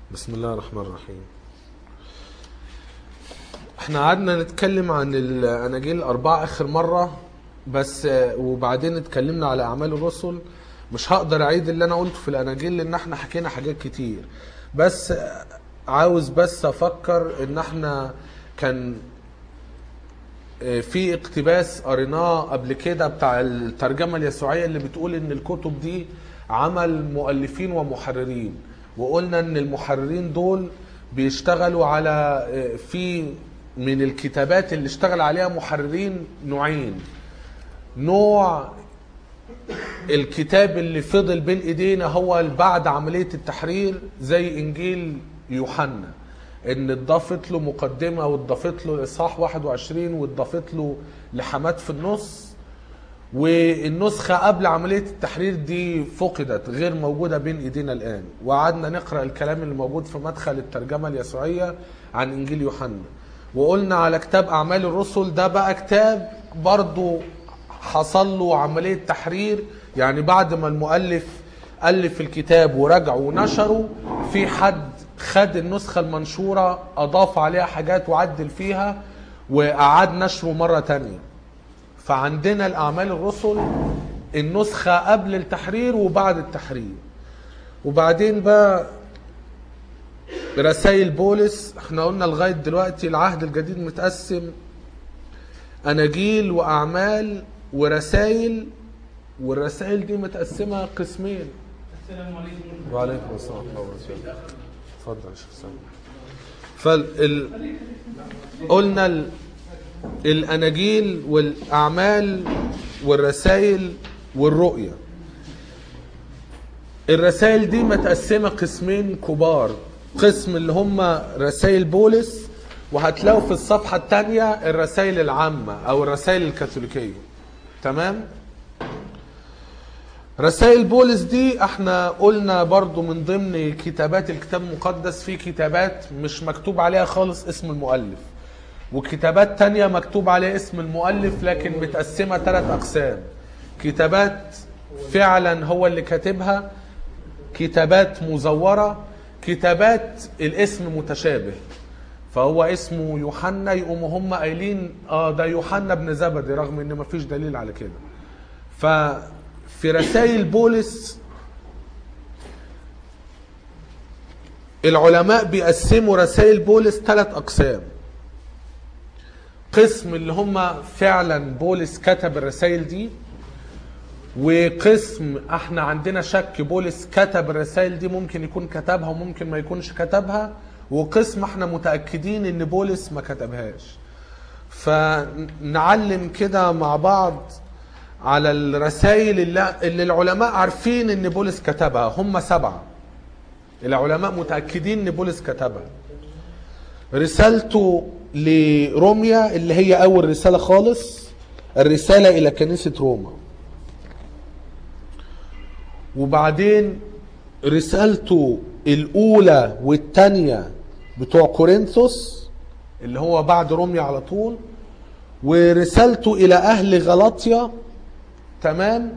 بسم الله الرحمن الرحيم احنا قعدنا نتكلم عن الاناجيل الاربعه اخر مره بس آه، وبعدين اتكلمنا على اعمال الرسل مش هقدر اعيد اللي انا قلته في الاناجيل لان احنا حكينا حاجات كتير بس آه، عاوز بس افكر ان احنا كان آه، في اقتباس قريناه قبل كده بتاع الترجمه اليسوعيه اللي بتقول ان الكتب دي عمل مؤلفين ومحررين وقلنا ان المحررين دول بيشتغلوا على آه، في من الكتابات اللي اشتغل عليها محررين نوعين نوع الكتاب اللي فضل بين ايدينا هو بعد عمليه التحرير زي انجيل يوحنا ان اتضافت له مقدمه واتضافت له اصحاح 21 واتضافت له لحمات في النص والنسخة قبل عملية التحرير دي فقدت غير موجودة بين ايدينا الآن وقعدنا نقرأ الكلام اللي موجود في مدخل الترجمة اليسوعية عن إنجيل يوحنا وقلنا على كتاب أعمال الرسل ده بقى كتاب برضو حصل له عملية تحرير يعني بعد ما المؤلف ألف الكتاب ورجعه ونشره في حد خد النسخة المنشورة أضاف عليها حاجات وعدل فيها وأعاد نشره مرة تانية فعندنا الأعمال الرسل النسخة قبل التحرير وبعد التحرير وبعدين بقى رسائل بولس احنا قلنا لغاية دلوقتي العهد الجديد متقسم أناجيل وأعمال ورسائل والرسائل دي متقسمة قسمين السلام عليكم وعليكم السلام ورحمة الله وبركاته اتفضل يا شيخ سامي فال قلنا ال... الاناجيل والاعمال والرسائل والرؤيه الرسائل دي متقسمه قسمين كبار قسم اللي هم رسائل بولس وهتلاقوا في الصفحه الثانيه الرسائل العامه او الرسائل الكاثوليكيه تمام رسائل بولس دي احنا قلنا برضو من ضمن كتابات الكتاب المقدس في كتابات مش مكتوب عليها خالص اسم المؤلف وكتابات تانية مكتوب عليها اسم المؤلف لكن متقسمة ثلاث أقسام كتابات فعلا هو اللي كاتبها كتابات مزورة كتابات الاسم متشابه فهو اسمه يوحنا يقوموا هم قايلين اه ده يوحنا بن زبدي رغم ان مفيش دليل على كده ففي رسائل بولس العلماء بيقسموا رسائل بولس ثلاث اقسام قسم اللي هم فعلا بولس كتب الرسائل دي وقسم احنا عندنا شك بولس كتب الرسائل دي ممكن يكون كتبها وممكن ما يكونش كتبها وقسم احنا متأكدين ان بولس ما كتبهاش فنعلم كده مع بعض على الرسائل اللي, اللي العلماء عارفين ان بولس كتبها هم سبعة العلماء متأكدين ان بولس كتبها رسالته لروميا اللي هي اول رسالة خالص الرسالة الى كنيسة روما وبعدين رسالته الاولى والثانية بتوع كورنثوس اللي هو بعد روميا على طول ورسالته الى اهل غلطيا تمام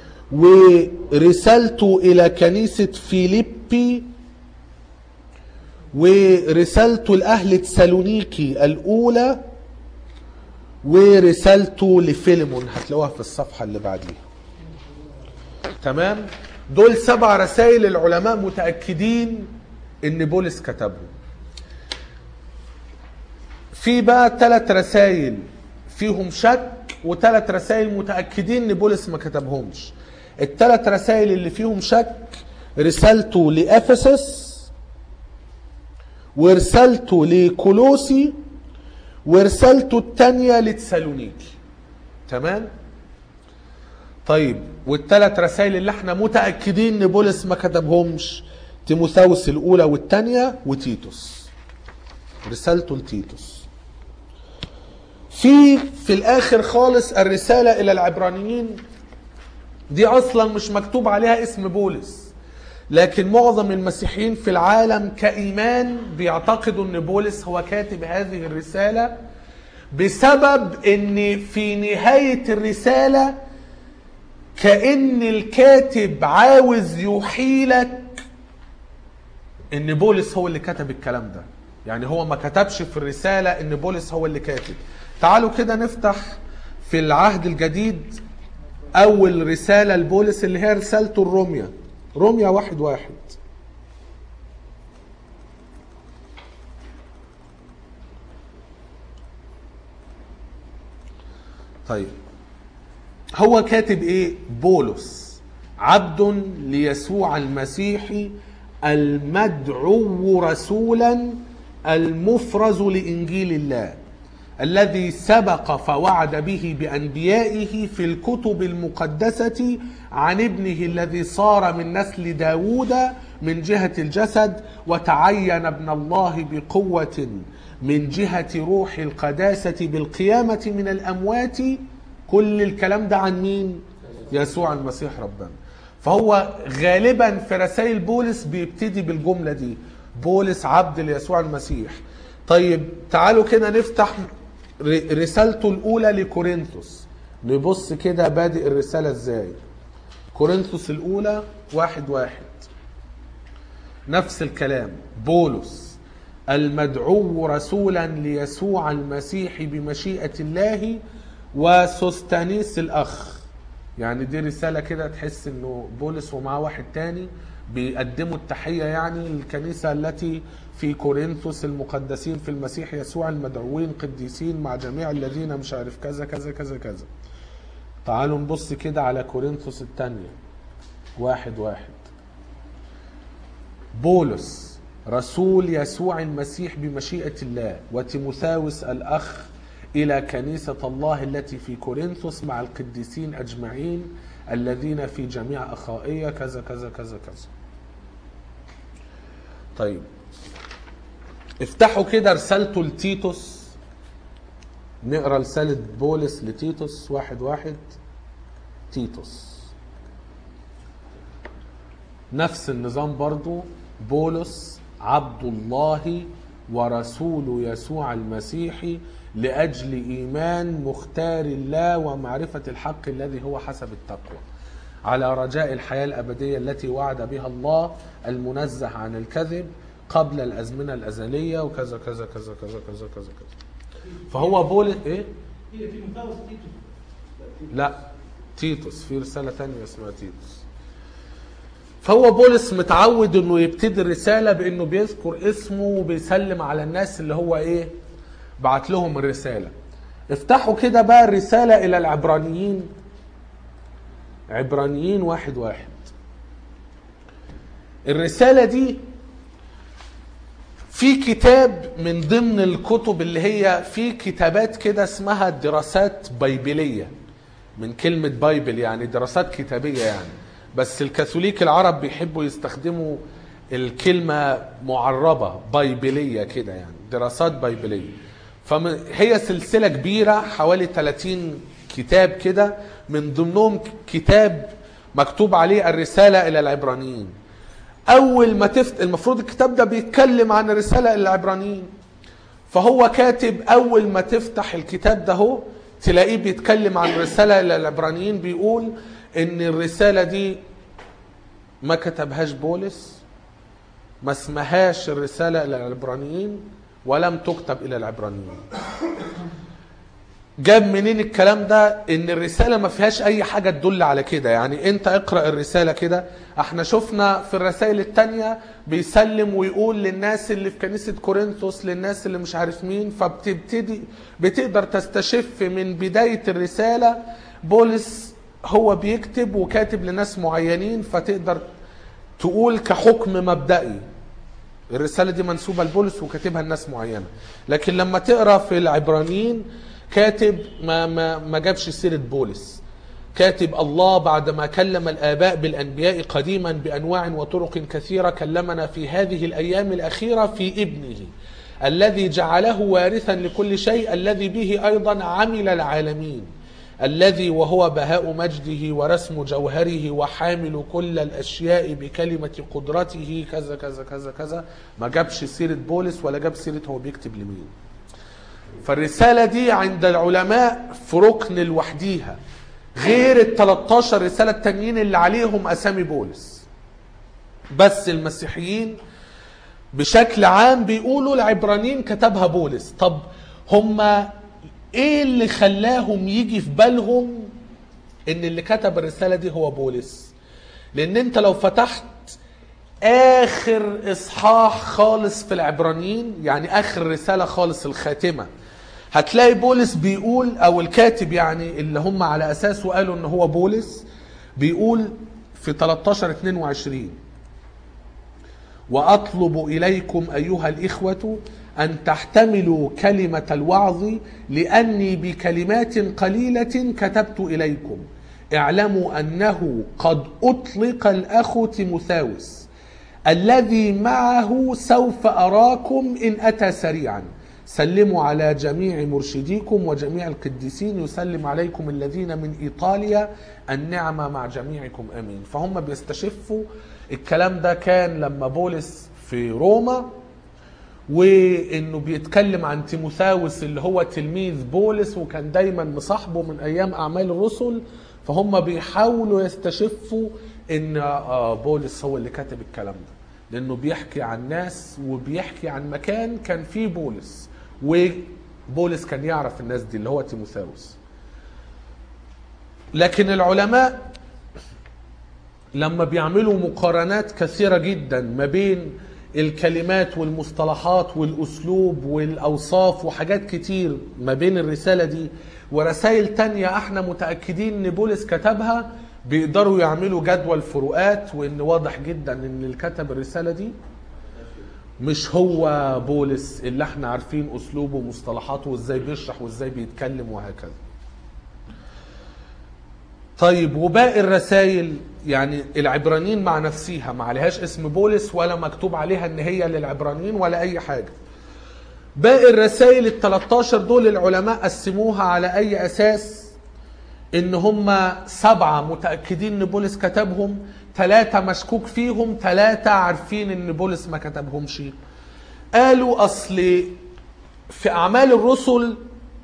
ورسالته الى كنيسة فيليبي ورسالته لأهل تسالونيكي الأولى ورسالته لفيلمون هتلاقوها في الصفحة اللي بعديها تمام دول سبع رسائل العلماء متأكدين ان بولس كتبهم في بقى ثلاث رسائل فيهم شك وثلاث رسائل متأكدين ان بولس ما كتبهمش الثلاث رسائل اللي فيهم شك رسالته لأفسس ورسالته لكولوسي ورسالته الثانية لتسالونيكي تمام طيب والثلاث رسائل اللي احنا متأكدين ان بولس ما كتبهمش تيموثاوس الأولى والثانية وتيتوس رسالته لتيتوس في في الآخر خالص الرسالة إلى العبرانيين دي أصلا مش مكتوب عليها اسم بولس لكن معظم المسيحيين في العالم كإيمان بيعتقدوا ان بولس هو كاتب هذه الرسالة بسبب ان في نهاية الرسالة كأن الكاتب عاوز يوحي لك ان بولس هو اللي كتب الكلام ده يعني هو ما كتبش في الرسالة ان بولس هو اللي كاتب تعالوا كده نفتح في العهد الجديد اول رسالة لبولس اللي هي رسالته الرومية رومية واحد واحد طيب هو كاتب ايه بولس عبد ليسوع المسيح المدعو رسولا المفرز لانجيل الله الذي سبق فوعد به بانبيائه في الكتب المقدسه عن ابنه الذي صار من نسل داوود من جهه الجسد وتعين ابن الله بقوه من جهه روح القداسه بالقيامه من الاموات كل الكلام ده عن مين يسوع المسيح ربنا فهو غالبا في رسائل بولس بيبتدي بالجمله دي بولس عبد ليسوع المسيح طيب تعالوا كده نفتح ر- رسالته الاولى لكورنثوس نبص كده بادئ الرساله ازاي كورنثوس الاولى واحد واحد نفس الكلام بولس المدعو رسولا ليسوع المسيح بمشيئة الله وسوستانيس الأخ يعني دي رسالة كده تحس انه بولس ومعاه واحد تاني بيقدموا التحية يعني للكنيسة التي في كورنثوس المقدسين في المسيح يسوع المدعوين قديسين مع جميع الذين مش عارف كذا كذا كذا كذا تعالوا نبص كده على كورنثوس الثانية واحد واحد بولس رسول يسوع المسيح بمشيئة الله وتيموثاوس الأخ إلى كنيسة الله التي في كورنثوس مع القديسين أجمعين الذين في جميع أخائية كذا كذا كذا كذا طيب افتحوا كده رسالته لتيتوس نقرا رسالة بولس لتيتوس واحد واحد تيتوس نفس النظام برضو بولس عبد الله ورسول يسوع المسيح لأجل إيمان مختار الله ومعرفة الحق الذي هو حسب التقوى على رجاء الحياة الأبدية التي وعد بها الله المنزه عن الكذب قبل الأزمنة الأزلية وكذا كذا كذا كذا كذا كذا كذا فهو بولس إيه؟ هي في مفاوض تيتو لا تيتوس في رسالة تانية اسمها تيتوس فهو بولس متعود انه يبتدي الرسالة بانه بيذكر اسمه وبيسلم على الناس اللي هو ايه بعت لهم الرسالة افتحوا كده بقى الرسالة الى العبرانيين عبرانيين واحد واحد الرسالة دي في كتاب من ضمن الكتب اللي هي في كتابات كده اسمها دراسات بيبلية من كلمة بايبل يعني دراسات كتابية يعني بس الكاثوليك العرب بيحبوا يستخدموا الكلمة معربة بيبلية كده يعني دراسات بيبلية فهي سلسلة كبيرة حوالي 30 كتاب كده من ضمنهم كتاب مكتوب عليه الرسالة إلى العبرانيين اول ما تفت المفروض الكتاب ده بيتكلم عن الرساله للعبرانيين فهو كاتب اول ما تفتح الكتاب ده هو تلاقيه بيتكلم عن الرساله للعبرانيين بيقول ان الرساله دي ما كتبهاش بولس ما اسمهاش الرساله الى العبرانيين ولم تكتب الى العبرانيين جاب منين الكلام ده ان الرساله ما فيهاش اي حاجه تدل على كده يعني انت اقرا الرساله كده احنا شفنا في الرسائل التانية بيسلم ويقول للناس اللي في كنيسه كورنثوس للناس اللي مش عارف مين فبتبتدي بتقدر تستشف من بدايه الرساله بولس هو بيكتب وكاتب لناس معينين فتقدر تقول كحكم مبدئي الرسالة دي منسوبة لبولس وكاتبها لناس معينة لكن لما تقرا في العبرانيين كاتب ما ما ما جابش سيرة بولس كاتب الله بعدما كلم الآباء بالأنبياء قديما بأنواع وطرق كثيرة كلمنا في هذه الأيام الأخيرة في ابنه الذي جعله وارثا لكل شيء الذي به أيضا عمل العالمين الذي وهو بهاء مجده ورسم جوهره وحامل كل الاشياء بكلمه قدرته كذا كذا كذا كذا ما جابش سيره بولس ولا جاب سيره هو بيكتب لمين فالرساله دي عند العلماء في ركن لوحديها غير ال 13 رساله التانيين اللي عليهم اسامي بولس بس المسيحيين بشكل عام بيقولوا العبرانيين كتبها بولس طب هما ايه اللي خلاهم يجي في بالهم ان اللي كتب الرسالة دي هو بولس لان انت لو فتحت اخر اصحاح خالص في العبرانيين يعني اخر رسالة خالص الخاتمة هتلاقي بولس بيقول او الكاتب يعني اللي هم على اساسه قالوا ان هو بولس بيقول في 13 22 واطلب اليكم ايها الاخوه ان تحتملوا كلمه الوعظ لاني بكلمات قليله كتبت اليكم اعلموا انه قد اطلق الاخ تيموثاوس الذي معه سوف اراكم ان اتى سريعا سلموا على جميع مرشديكم وجميع القديسين يسلم عليكم الذين من ايطاليا النعمه مع جميعكم امين فهم بيستشفوا الكلام ده كان لما بولس في روما وانه بيتكلم عن تيموثاوس اللي هو تلميذ بولس وكان دايما مصاحبه من ايام اعمال الرسل فهم بيحاولوا يستشفوا ان آه بولس هو اللي كاتب الكلام ده لانه بيحكي عن ناس وبيحكي عن مكان كان فيه بولس وبولس كان يعرف الناس دي اللي هو تيموثاوس لكن العلماء لما بيعملوا مقارنات كثيرة جدا ما بين الكلمات والمصطلحات والأسلوب والأوصاف وحاجات كتير ما بين الرسالة دي ورسائل تانية احنا متأكدين ان بولس كتبها بيقدروا يعملوا جدول فروقات وان واضح جدا ان اللي كتب الرسالة دي مش هو بولس اللي احنا عارفين اسلوبه ومصطلحاته وازاي بيشرح وازاي بيتكلم وهكذا طيب وباقي الرسائل يعني العبرانيين مع نفسها ما عليهاش اسم بولس ولا مكتوب عليها ان هي للعبرانيين ولا اي حاجه باقي الرسائل ال 13 دول العلماء قسموها على اي اساس ان هم سبعه متاكدين ان بولس كتبهم ثلاثه مشكوك فيهم ثلاثه عارفين ان بولس ما كتبهمش قالوا اصل في اعمال الرسل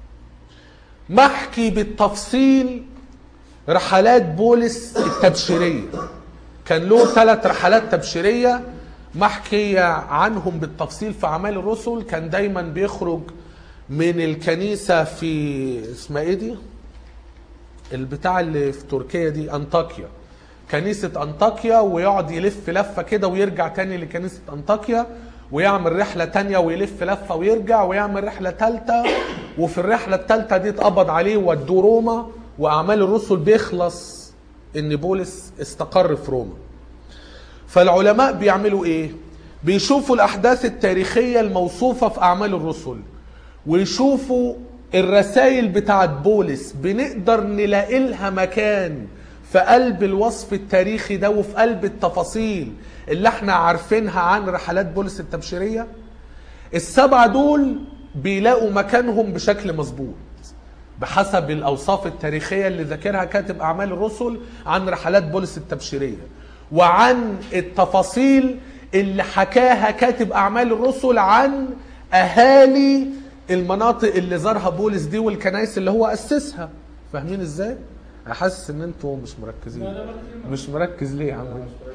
محكي بالتفصيل رحلات بولس التبشيريه كان له ثلاث رحلات تبشيريه محكية عنهم بالتفصيل في أعمال الرسل كان دايما بيخرج من الكنيسة في اسمها ايه دي؟ البتاع اللي في تركيا دي أنطاكيا كنيسة أنطاكيا ويقعد يلف لفة كده ويرجع تاني لكنيسة أنطاكيا ويعمل رحلة تانية ويلف لفة ويرجع ويعمل رحلة تالتة وفي الرحلة التالتة دي اتقبض عليه ودوه روما وأعمال الرسل بيخلص إن بولس استقر في روما فالعلماء بيعملوا ايه بيشوفوا الاحداث التاريخيه الموصوفه في اعمال الرسل ويشوفوا الرسائل بتاعت بولس بنقدر نلاقي لها مكان في قلب الوصف التاريخي ده وفي قلب التفاصيل اللي احنا عارفينها عن رحلات بولس التبشيريه السبعه دول بيلاقوا مكانهم بشكل مظبوط بحسب الاوصاف التاريخيه اللي ذاكرها كاتب اعمال الرسل عن رحلات بولس التبشيريه وعن التفاصيل اللي حكاها كاتب اعمال الرسل عن اهالي المناطق اللي زارها بولس دي والكنائس اللي هو اسسها فاهمين ازاي انا حاسس ان انتوا مش مركزين مش مركز ليه يا عم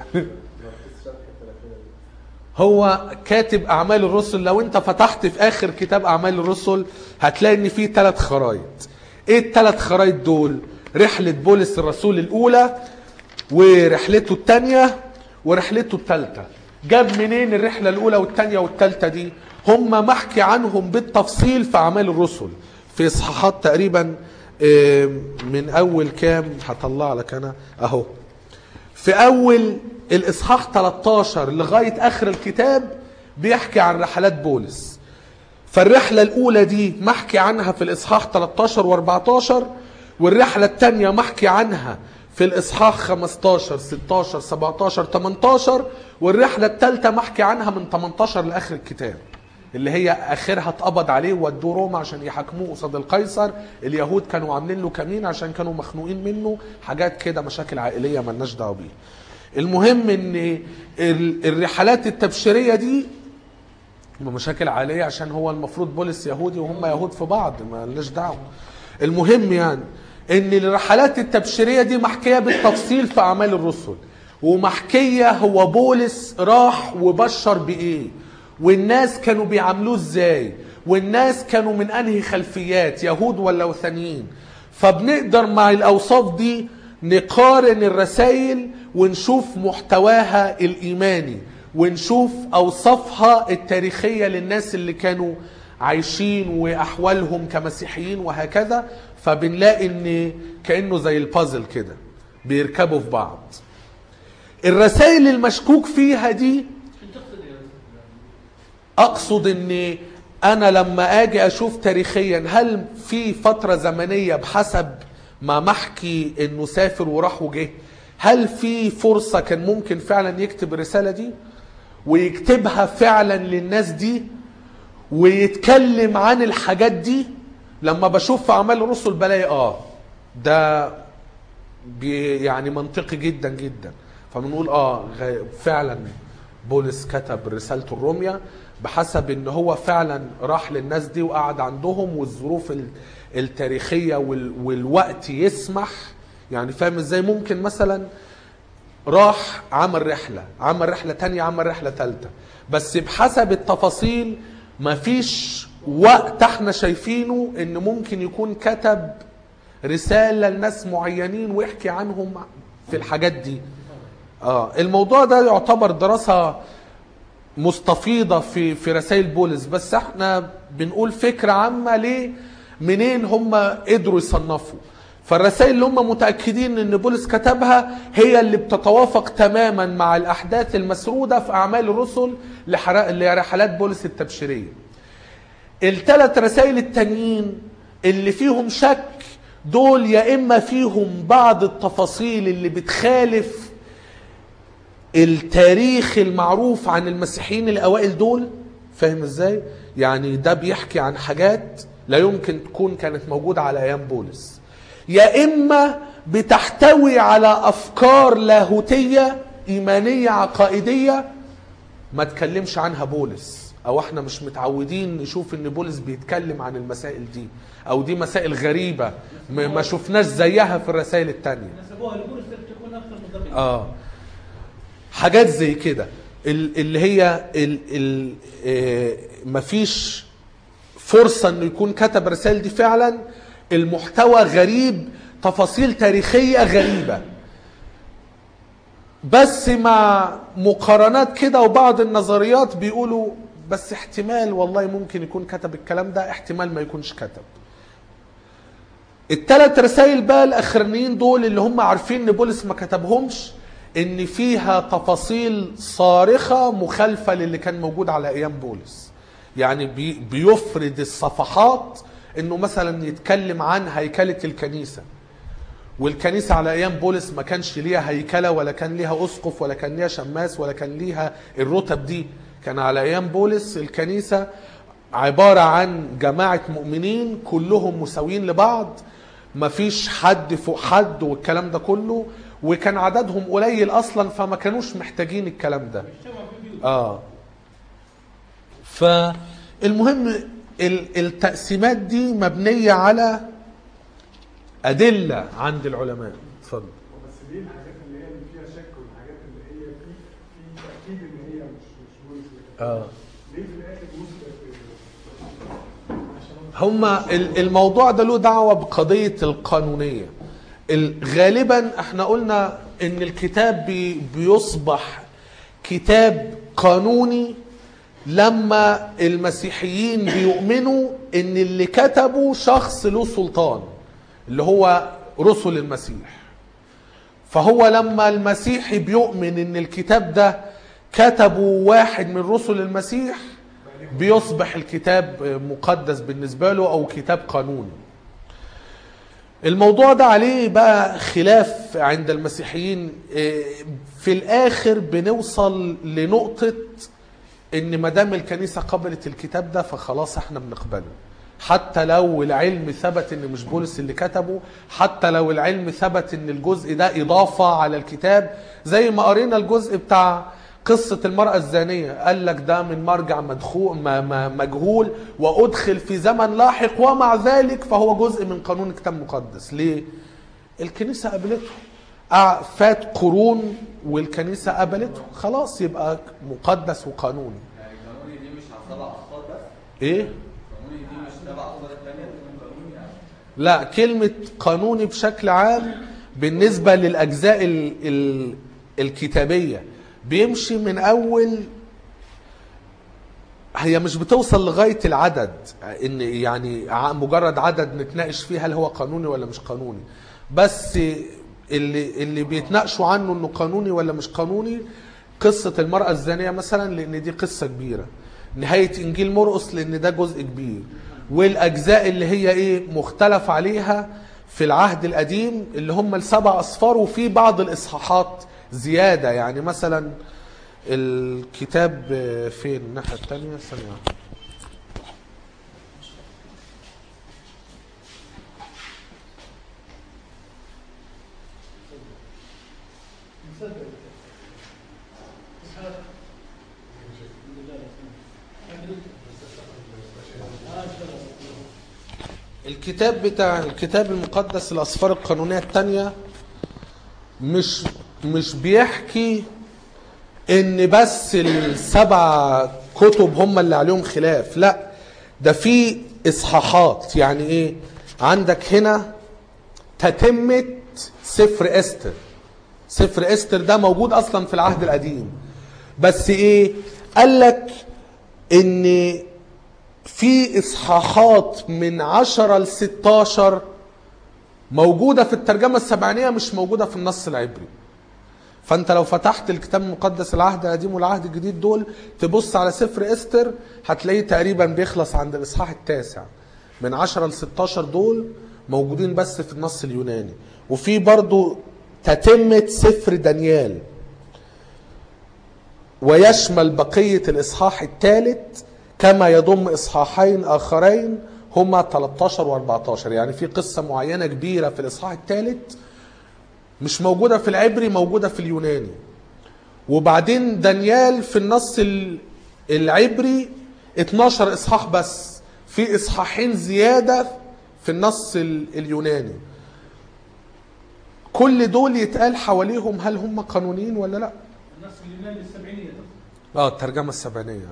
هو كاتب اعمال الرسل لو انت فتحت في اخر كتاب اعمال الرسل هتلاقي ان في ثلاث خرايط ايه الثلاث خرايط دول رحله بولس الرسول الاولى ورحلته الثانيه ورحلته الثالثه جاب منين الرحله الاولى والثانيه والثالثه دي هم محكي عنهم بالتفصيل في اعمال الرسل في اصحاحات تقريبا من اول كام هطلع لك انا اهو في اول الاصحاح 13 لغايه اخر الكتاب بيحكي عن رحلات بولس فالرحله الاولى دي محكي عنها في الاصحاح 13 و14 والرحله الثانيه محكي عنها في الاصحاح 15 16 17 18 والرحله الثالثه محكي عنها من 18 لاخر الكتاب اللي هي اخرها اتقبض عليه وودوه روما عشان يحاكموه قصاد القيصر اليهود كانوا عاملين له كمين عشان كانوا مخنوقين منه حاجات كده مشاكل عائليه ملناش دعوه بيها المهم ان الرحلات التبشيريه دي مشاكل عائليه عشان هو المفروض بولس يهودي وهم يهود في بعض ما لناش دعوه المهم يعني ان الرحلات التبشيريه دي محكيه بالتفصيل في اعمال الرسل ومحكيه هو بولس راح وبشر بايه والناس كانوا بيعاملوه ازاي والناس كانوا من انهي خلفيات يهود ولا وثنيين فبنقدر مع الاوصاف دي نقارن الرسائل ونشوف محتواها الايماني ونشوف اوصافها التاريخيه للناس اللي كانوا عايشين واحوالهم كمسيحيين وهكذا فبنلاقي ان كانه زي البازل كده بيركبوا في بعض الرسائل المشكوك فيها دي اقصد ان انا لما اجي اشوف تاريخيا هل في فتره زمنيه بحسب ما محكي انه سافر وراح وجه هل في فرصه كان ممكن فعلا يكتب الرساله دي ويكتبها فعلا للناس دي ويتكلم عن الحاجات دي لما بشوف في اعمال الرسل بلاقي اه ده بي يعني منطقي جدا جدا فبنقول اه غ- فعلا بولس كتب رسالته الرومية بحسب ان هو فعلا راح للناس دي وقعد عندهم والظروف ال- التاريخية وال- والوقت يسمح يعني فاهم ازاي ممكن مثلا راح عمل رحلة عمل رحلة تانية عمل رحلة تالتة بس بحسب التفاصيل مفيش وقت احنا شايفينه ان ممكن يكون كتب رسالة لناس معينين ويحكي عنهم في الحاجات دي اه الموضوع ده يعتبر دراسة مستفيضة في في رسائل بولس بس احنا بنقول فكرة عامة ليه منين هم قدروا يصنفوا فالرسائل اللي هم متأكدين ان بولس كتبها هي اللي بتتوافق تماما مع الاحداث المسرودة في اعمال الرسل لحرا- لرحلات بولس التبشيرية الثلاث رسائل التانيين اللي فيهم شك دول يا اما فيهم بعض التفاصيل اللي بتخالف التاريخ المعروف عن المسيحيين الاوائل دول فاهم ازاي يعني ده بيحكي عن حاجات لا يمكن تكون كانت موجودة على ايام بولس يا اما بتحتوي على افكار لاهوتية ايمانية عقائدية ما تكلمش عنها بولس او احنا مش متعودين نشوف ان بولس بيتكلم عن المسائل دي او دي مسائل غريبة ما ما شفناش زيها في الرسائل التانية نسبوها لبولس تكون اكثر مدققه اه حاجات زي كده ال- اللي هي ال ال آه، مفيش فرصة انه يكون كتب رسائل دي فعلا المحتوى غريب تفاصيل تاريخية غريبة بس مع مقارنات كده وبعض النظريات بيقولوا بس احتمال والله ممكن يكون كتب الكلام ده احتمال ما يكونش كتب الثلاث رسائل بقى الاخرانيين دول اللي هم عارفين ان بولس ما كتبهمش ان فيها تفاصيل صارخه مخالفه للي كان موجود على ايام بولس يعني بي بيفرد الصفحات انه مثلا يتكلم عن هيكله الكنيسه والكنيسه على ايام بولس ما كانش ليها هيكله ولا كان ليها اسقف ولا كان ليها شماس ولا كان ليها الرتب دي كان على ايام بولس الكنيسه عباره عن جماعه مؤمنين كلهم مساويين لبعض ما فيش حد فوق حد والكلام ده كله وكان عددهم قليل اصلا فما كانوش محتاجين الكلام ده اه فالمهم ال- التقسيمات دي مبنيه على ادله عند العلماء اتفضل بس دي الحاجات اللي هي اللي فيها شك والحاجات اللي هي في في تاكيد ان هي مش مش بولس اللي كتبها. اه ليه في الاخر وصلت عشان هما ال- الموضوع ده له دعوة بقضية القانونية ال- غالبا احنا قلنا ان الكتاب بي بيصبح كتاب قانوني لما المسيحيين بيؤمنوا ان اللي كتبه شخص له سلطان اللي هو رسل المسيح فهو لما المسيحي بيؤمن ان الكتاب ده كتبه واحد من رسل المسيح بيصبح الكتاب مقدس بالنسبة له او كتاب قانوني الموضوع ده عليه بقى خلاف عند المسيحيين إيه، في الاخر بنوصل لنقطة ان ما دام الكنيسة قبلت الكتاب ده فخلاص احنا بنقبله حتى لو العلم ثبت ان مش بولس اللي كتبه حتى لو العلم ثبت ان الجزء ده اضافة على الكتاب زي ما قرينا الجزء بتاع قصة المرأة الزانية قال لك ده من مرجع مدخول م- م- مجهول وأدخل في زمن لاحق ومع ذلك فهو جزء من قانون كتاب مقدس ليه؟ الكنيسة قبلته قع- فات قرون والكنيسة قبلته خلاص يبقى مقدس وقانوني يعني القانوني دي سبع اصفار بس ايه قانوني دي مش تبع اصفار الثانيه تكون قانوني يعني لا كلمة قانوني بشكل عام بالنسبة للأجزاء ال ال الكتابية بيمشي من أول هي مش بتوصل لغاية العدد إن يعني ع- مجرد عدد نتناقش فيه هل هو قانوني ولا مش قانوني بس اللي اللي بيتناقشوا عنه إنه قانوني ولا مش قانوني قصة المرأة الزانية مثلا لأن دي قصة كبيرة نهاية إنجيل مرقس لأن ده جزء كبير والأجزاء اللي هي إيه مختلف عليها في العهد القديم اللي هم السبع أصفار وفي بعض الإصحاحات زيادة يعني مثلا الكتاب فين الناحية التانية ثانية واحدة. الكتاب بتاع الكتاب المقدس الأسفار القانونية التانية مش مش بيحكي ان بس السبع كتب هم اللي عليهم خلاف لا ده في اصحاحات يعني ايه عندك هنا تتمة سفر استر سفر استر ده موجود اصلا في العهد القديم بس ايه قال لك ان في اصحاحات من 10 ل 16 موجودة في الترجمة السبعينية مش موجودة في النص العبري فانت لو فتحت الكتاب المقدس العهد القديم والعهد الجديد دول تبص على سفر استر هتلاقيه تقريبا بيخلص عند الاصحاح التاسع من 10 ل 16 دول موجودين بس في النص اليوناني وفي برضو تتمة سفر دانيال ويشمل بقية الإصحاح الثالث كما يضم إصحاحين آخرين هما 13 و14 يعني في قصة معينة كبيرة في الإصحاح الثالث مش موجودة في العبري موجودة في اليوناني وبعدين دانيال في النص ال- العبري 12 إصحاح بس في إصحاحين زيادة في النص ال- اليوناني كل دول يتقال حواليهم هل هم قانونيين ولا لا النص اليوناني السبعينية تقصد. اه الترجمة السبعينية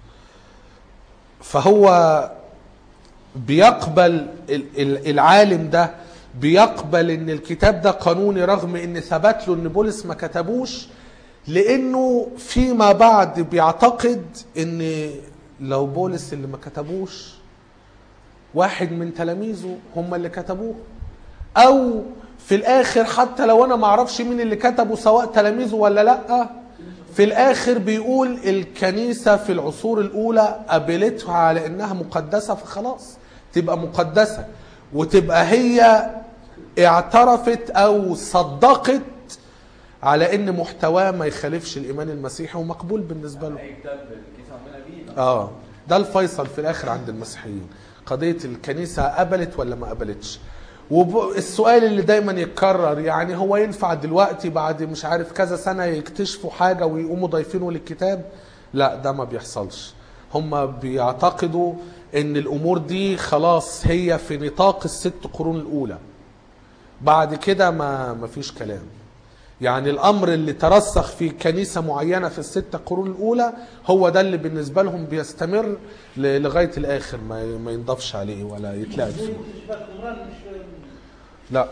فهو بيقبل ال- ال- العالم ده بيقبل ان الكتاب ده قانوني رغم ان ثبت له ان بولس ما كتبوش لانه فيما بعد بيعتقد ان لو بولس اللي ما كتبوش واحد من تلاميذه هم اللي كتبوه او في الاخر حتى لو انا ما اعرفش مين اللي كتبه سواء تلاميذه ولا لا في الاخر بيقول الكنيسه في العصور الاولى قبلتها على انها مقدسه فخلاص تبقى مقدسه وتبقى هي اعترفت او صدقت على ان محتواه ما يخالفش الايمان المسيحي ومقبول بالنسبه له اي كتاب الكيس عندنا بيه اه ده الفيصل في الاخر عند المسيحيين قضيه الكنيسه قبلت ولا ما قبلتش والسؤال اللي دايما يتكرر يعني هو ينفع دلوقتي بعد مش عارف كذا سنه يكتشفوا حاجه ويقوموا ضايفينه للكتاب لا ده ما بيحصلش هم بيعتقدوا ان الامور دي خلاص هي في نطاق الست قرون الاولى بعد كده ما ما فيش كلام يعني الامر اللي ترسخ في كنيسه معينه في الست قرون الاولى هو ده اللي بالنسبه لهم بيستمر ل- لغايه الاخر ما ما ينضافش عليه ولا يتلعب زي فيه مكتشفات القرآن مش لا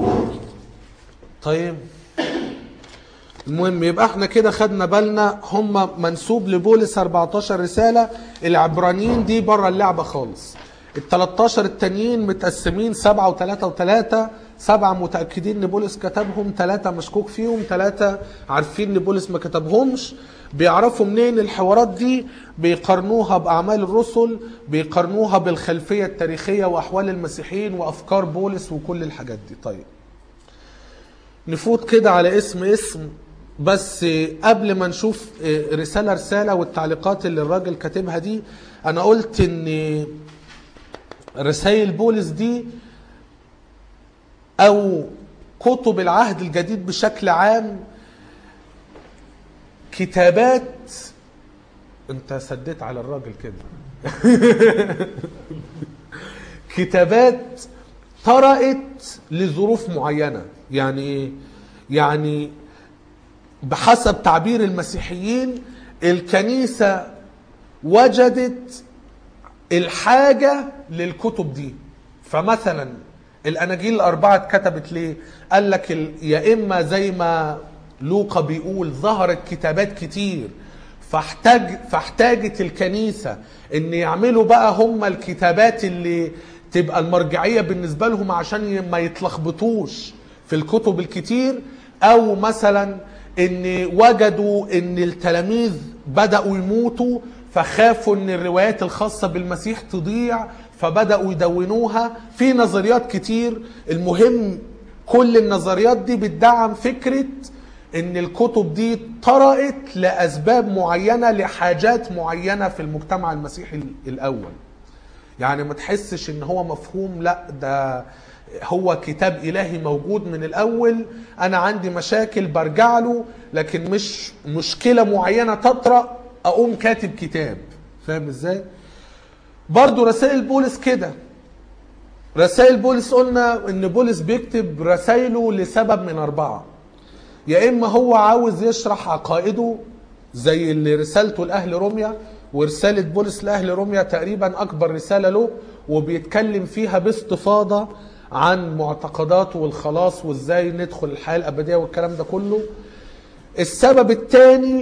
طيب المهم يبقى احنا كده خدنا بالنا هم منسوب لبولس 14 رسالة العبرانيين دي بره اللعبة خالص ال 13 التانيين متقسمين سبعة وثلاثة وثلاثة سبعة متأكدين ان بولس كتبهم ثلاثة مشكوك فيهم ثلاثة عارفين ان بولس ما كتبهمش بيعرفوا منين الحوارات دي بيقارنوها بأعمال الرسل بيقارنوها بالخلفية التاريخية وأحوال المسيحيين وأفكار بولس وكل الحاجات دي طيب نفوت كده على اسم اسم بس قبل ما نشوف رسالة رسالة والتعليقات اللي الراجل كاتبها دي أنا قلت إن رسائل بولس دي أو كتب العهد الجديد بشكل عام كتابات انت سديت على الراجل كده كتابات طرأت لظروف معينة يعني ايه يعني بحسب تعبير المسيحيين الكنيسة وجدت الحاجة للكتب دي فمثلا الأناجيل الأربعة اتكتبت ليه؟ قال لك ال- يا إما زي ما لوقا بيقول ظهرت كتابات كتير فاحتاج فاحتاجت الكنيسة إن يعملوا بقى هم الكتابات اللي تبقى المرجعية بالنسبة لهم عشان ي- ما يتلخبطوش في الكتب الكتير أو مثلا إن وجدوا إن التلاميذ بدأوا يموتوا فخافوا ان الروايات الخاصة بالمسيح تضيع فبدأوا يدونوها في نظريات كتير المهم كل النظريات دي بتدعم فكرة ان الكتب دي طرأت لأسباب معينة لحاجات معينة في المجتمع المسيحي ال- الأول يعني ما تحسش ان هو مفهوم لا ده هو كتاب الهي موجود من الاول انا عندي مشاكل برجع له لكن مش مشكله معينه تطرا اقوم كاتب كتاب فاهم ازاي برضو رسائل بولس كده رسائل بولس قلنا ان بولس بيكتب رسائله لسبب من اربعه يا اما هو عاوز يشرح عقائده زي اللي رسالته لاهل روميا ورساله بولس لاهل روميا تقريبا اكبر رساله له وبيتكلم فيها باستفاضه عن معتقداته والخلاص وازاي ندخل الحياه الابديه والكلام ده كله السبب الثاني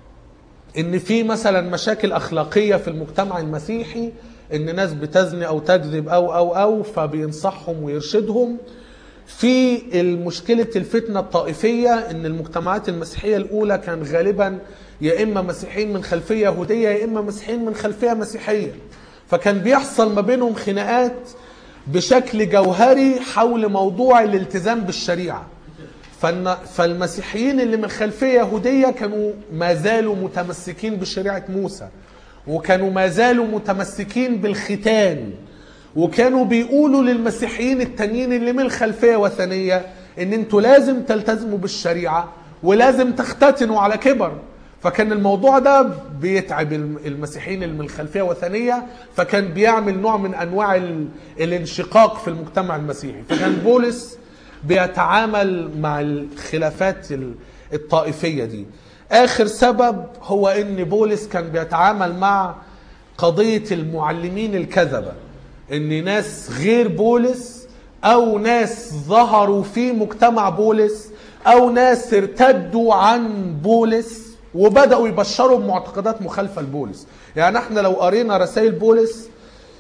ان في مثلا مشاكل اخلاقيه في المجتمع المسيحي ان ناس بتزني او تكذب او او او فبينصحهم ويرشدهم في مشكلة الفتنة الطائفية ان المجتمعات المسيحية الاولى كان غالبا يا اما مسيحيين من خلفية يهودية يا اما مسيحيين من خلفية مسيحية فكان بيحصل ما بينهم خناقات بشكل جوهري حول موضوع الالتزام بالشريعة فالن- فالمسيحيين اللي من خلفية يهودية كانوا ما زالوا متمسكين بشريعة موسى وكانوا ما زالوا متمسكين بالختان وكانوا بيقولوا للمسيحيين التانيين اللي من خلفية وثنية ان انتوا لازم تلتزموا بالشريعة ولازم تختتنوا على كبر فكان الموضوع ده بيتعب الم- المسيحيين اللي من الخلفية وثنية فكان بيعمل نوع من انواع ال- الانشقاق في المجتمع المسيحي فكان بولس بيتعامل مع الخلافات ال- الطائفية دي آخر سبب هو إن بولس كان بيتعامل مع قضية المعلمين الكذبة إن ناس غير بولس أو ناس ظهروا في مجتمع بولس أو ناس ارتدوا عن بولس وبدأوا يبشروا بمعتقدات مخالفة لبولس يعني احنا لو قرينا رسائل بولس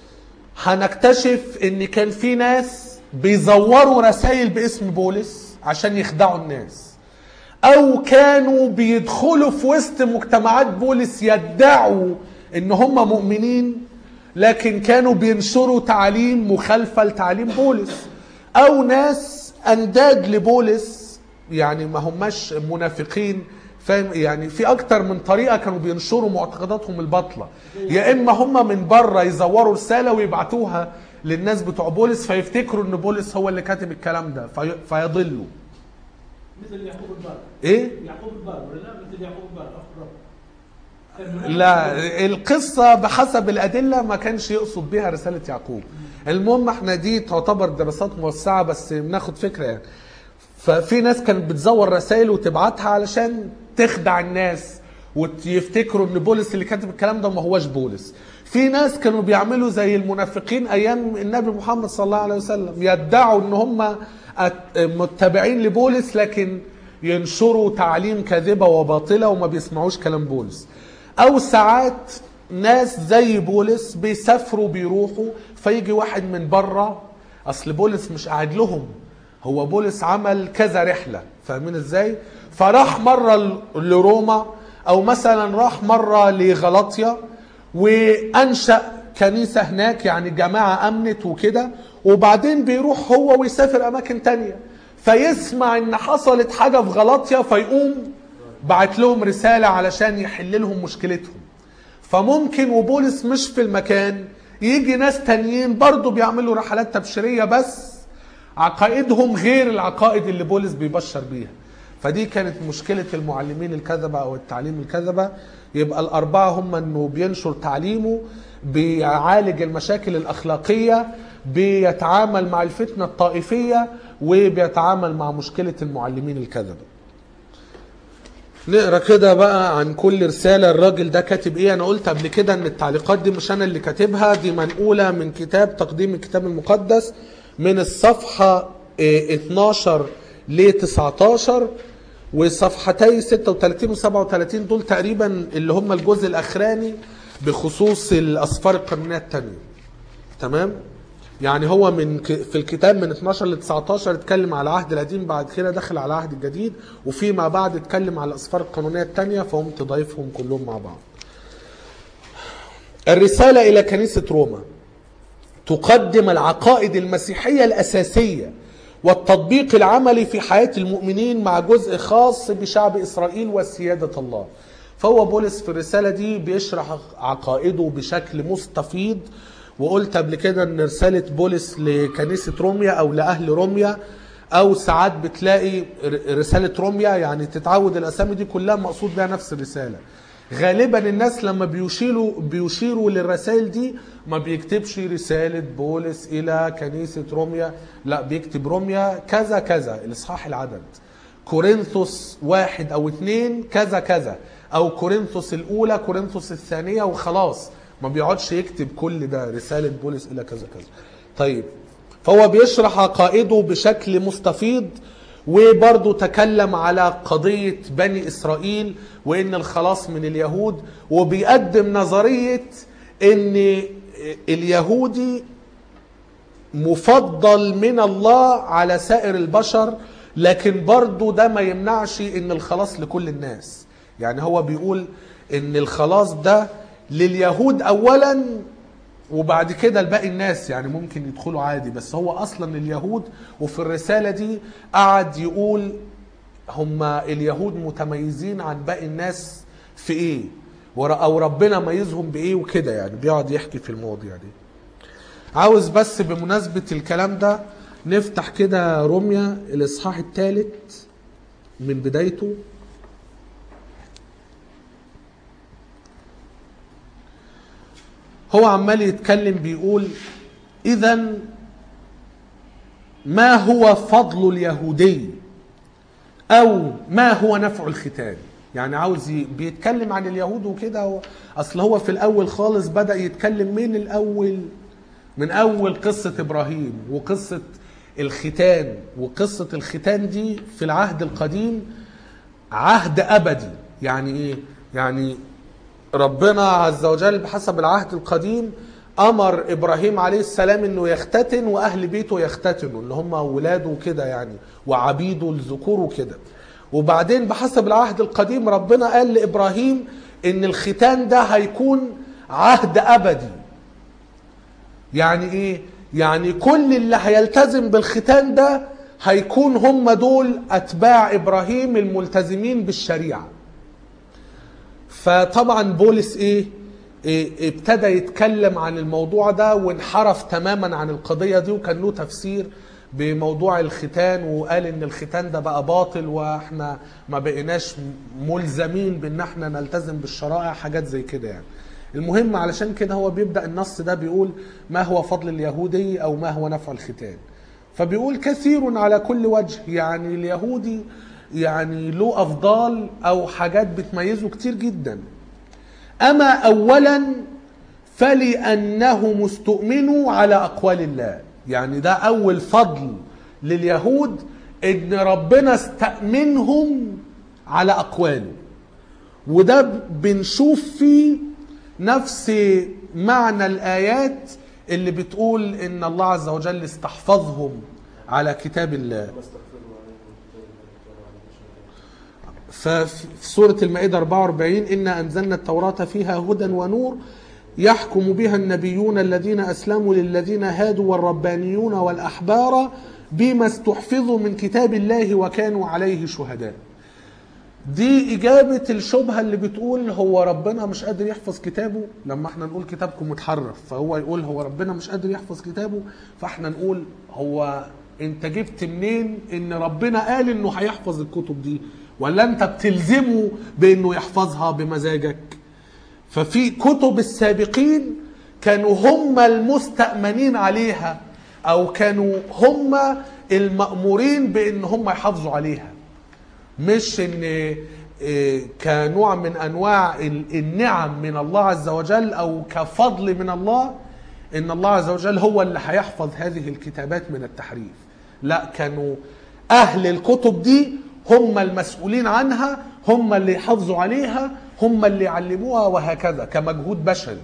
هنكتشف ان كان في ناس بيزوروا رسائل باسم بولس عشان يخدعوا الناس او كانوا بيدخلوا في وسط مجتمعات بولس يدعوا ان هم مؤمنين لكن كانوا بينشروا تعاليم مخالفة لتعليم بولس او ناس انداد لبولس يعني ما هماش منافقين فاهم يعني في اكتر من طريقه كانوا بينشروا معتقداتهم الباطله يا اما هم من بره يزوروا رساله ويبعتوها للناس بتوع بولس فيفتكروا ان بولس هو اللي كاتب الكلام ده في فيضلوا مثل يعقوب البار ايه يعقوب البار ولا لا مثل يعقوب البار اخ كان منافق. لا القصة بحسب الأدلة ما كانش يقصد بها رسالة يعقوب المهم احنا دي تعتبر دراسات موسعة بس بناخد فكرة يعني ففي ناس كانت بتزور رسائل وتبعتها علشان تخدع الناس ويفتكروا ان بولس اللي كاتب الكلام ده ما هوش بولس في ناس كانوا بيعملوا زي المنافقين ايام النبي محمد صلى الله عليه وسلم يدعوا ان هم أت- متبعين لبولس لكن ينشروا تعليم كاذبه وباطله وما بيسمعوش كلام بولس او ساعات ناس زي بولس بيسافروا بيروحوا فيجي واحد من بره اصل بولس مش قاعد لهم هو بولس عمل كذا رحله فاهمين ازاي فراح مره ل- لروما او مثلا راح مره لغلاطيا وانشا كنيسه هناك يعني جماعه امنت وكده وبعدين بيروح هو ويسافر اماكن تانية فيسمع ان حصلت حاجه في غلاطيا فيقوم بعت لهم رساله علشان يحل لهم مشكلتهم فممكن وبولس مش في المكان يجي ناس تانيين برضو بيعملوا رحلات تبشيريه بس عقائدهم غير العقائد اللي بولس بيبشر بيها فدي كانت مشكلة المعلمين الكذبة أو التعليم الكذبة يبقى الأربعة هم أنه بينشر تعليمه بيعالج المشاكل الأخلاقية بيتعامل مع الفتنة الطائفية وبيتعامل مع مشكلة المعلمين الكذبة نقرا كده بقى عن كل رسالة الراجل ده كاتب ايه انا قلت قبل كده ان التعليقات دي مش انا اللي كاتبها دي منقولة من كتاب تقديم الكتاب المقدس من الصفحة إيه، 12 ل 19 وصفحتي 36 و 37 دول تقريبا اللي هم الجزء الاخراني بخصوص الاسفار القانونية التانية تمام يعني هو من ك- في الكتاب من 12 ل 19 اتكلم على العهد القديم بعد كده دخل على العهد الجديد وفيما بعد اتكلم على الاسفار القانونيه الثانيه فقمت ضايفهم كلهم مع بعض. الرساله الى كنيسه روما تقدم العقائد المسيحيه الاساسيه والتطبيق العملي في حياه المؤمنين مع جزء خاص بشعب اسرائيل وسياده الله. فهو بولس في الرساله دي بيشرح عقائده بشكل مستفيض وقلت قبل كده ان رساله بولس لكنيسه روميا او لاهل روميا او ساعات بتلاقي ر- رساله روميا يعني تتعود الاسامي دي كلها مقصود بها نفس الرساله غالبا الناس لما بيشيروا بيشيروا للرسائل دي ما بيكتبش رساله بولس الى كنيسه روميا لا بيكتب روميا كذا كذا الاصحاح العدد كورنثوس واحد او اتنين كذا كذا او كورنثوس الاولى كورنثوس الثانيه وخلاص ما بيقعدش يكتب كل ده رساله بولس الى كذا كذا طيب فهو بيشرح عقائده بشكل مستفيض وبرضه تكلم على قضية بني إسرائيل وإن الخلاص من اليهود وبيقدم نظرية إن اليهودي مفضل من الله على سائر البشر لكن برضه ده ما يمنعش ان الخلاص لكل الناس يعني هو بيقول ان الخلاص ده لليهود اولا وبعد كده لباقي الناس يعني ممكن يدخلوا عادي بس هو اصلا اليهود وفي الرسالة دي قعد يقول هم اليهود متميزين عن باقي الناس في ايه ور- او ربنا ميزهم بايه وكده يعني بيقعد يحكي في المواضيع دي عاوز بس بمناسبة الكلام ده نفتح كده روميا الإصحاح الثالث من بدايته هو عمال يتكلم بيقول إذا ما هو فضل اليهودي أو ما هو نفع الختان يعني عاوز ي- بيتكلم عن اليهود وكده هو- أصل هو في الأول خالص بدأ يتكلم من الأول من اول قصه ابراهيم وقصه الختان وقصه الختان دي في العهد القديم عهد ابدي يعني ايه يعني ربنا عز وجل بحسب العهد القديم امر ابراهيم عليه السلام انه يختتن واهل بيته يختتنوا اللي هم اولاده وكده يعني وعبيده الذكور وكده وبعدين بحسب العهد القديم ربنا قال لابراهيم ان الختان ده هيكون عهد ابدي يعني ايه يعني كل اللي هيلتزم بالختان ده هيكون هم دول اتباع ابراهيم الملتزمين بالشريعه فطبعا بولس ايه, إيه ابتدى يتكلم عن الموضوع ده وانحرف تماما عن القضيه دي وكان له تفسير بموضوع الختان وقال ان الختان ده بقى باطل واحنا ما بقيناش ملزمين بان احنا نلتزم بالشرائع حاجات زي كده يعني المهم علشان كده هو بيبدا النص ده بيقول ما هو فضل اليهودي او ما هو نفع الختان فبيقول كثير على كل وجه يعني اليهودي يعني له افضال او حاجات بتميزه كتير جدا اما اولا فلانه مستؤمن على اقوال الله يعني ده اول فضل لليهود ان ربنا استأمنهم على اقواله وده بنشوف فيه نفس معنى الآيات اللي بتقول إن الله عز وجل استحفظهم على كتاب الله ففي سورة المائدة 44 إنا أنزلنا التوراة فيها هدى ونور يحكم بها النبيون الذين أسلموا للذين هادوا والربانيون والأحبار بما استحفظوا من كتاب الله وكانوا عليه شهداء دي إجابة الشبهة اللي بتقول هو ربنا مش قادر يحفظ كتابه لما احنا نقول كتابكم متحرف فهو يقول هو ربنا مش قادر يحفظ كتابه فاحنا نقول هو انت جبت منين ان ربنا قال انه هيحفظ الكتب دي ولا انت بتلزمه بانه يحفظها بمزاجك ففي كتب السابقين كانوا هم المستأمنين عليها او كانوا هم المأمورين بان هم يحافظوا عليها مش ان إيه، كنوع من انواع ال- النعم من الله عز وجل او كفضل من الله ان الله عز وجل هو اللي هيحفظ هذه الكتابات من التحريف لا كانوا اهل الكتب دي هم المسؤولين عنها هم اللي يحافظوا عليها هم اللي يعلموها وهكذا كمجهود بشري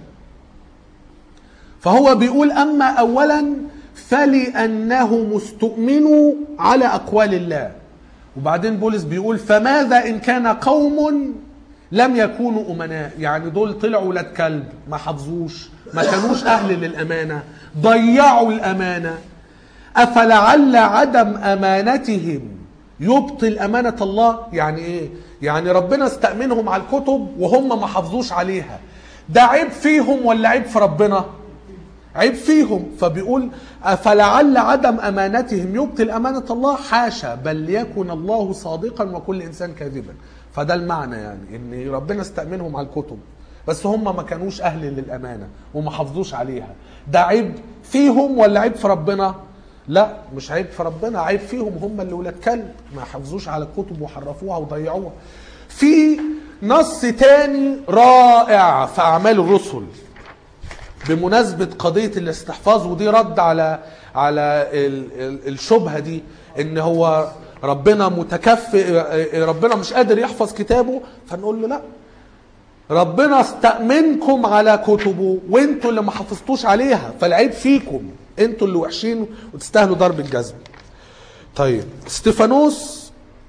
فهو بيقول اما اولا فلانه مستؤمن على اقوال الله وبعدين بولس بيقول فماذا ان كان قوم لم يكونوا امناء يعني دول طلعوا ولاد كلب ما حافظوش ما كانوش اهل للامانه ضيعوا الامانه افلعل عدم امانتهم يبطل امانه الله يعني ايه يعني ربنا استامنهم على الكتب وهم ما حافظوش عليها ده عيب فيهم ولا عيب في ربنا عيب فيهم فبيقول فلعل عدم امانتهم يبطل امانه الله حاشا بل ليكن الله صادقا وكل انسان كاذبا فده المعنى يعني ان ربنا استامنهم على الكتب بس هم ما كانوش اهل للامانه وما حافظوش عليها ده عيب فيهم ولا عيب في ربنا لا مش عيب في ربنا عيب فيهم هم اللي ولاد كلب ما حافظوش على الكتب وحرفوها وضيعوها في نص تاني رائع في اعمال الرسل بمناسبة قضية الاستحفاظ ودي رد على على ال- ال- الشبهة دي ان هو ربنا متكفئ ربنا مش قادر يحفظ كتابه فنقول له لا ربنا استأمنكم على كتبه وانتوا اللي ما حفظتوش عليها فالعيب فيكم انتوا اللي وحشين وتستاهلوا ضرب الجزم طيب استيفانوس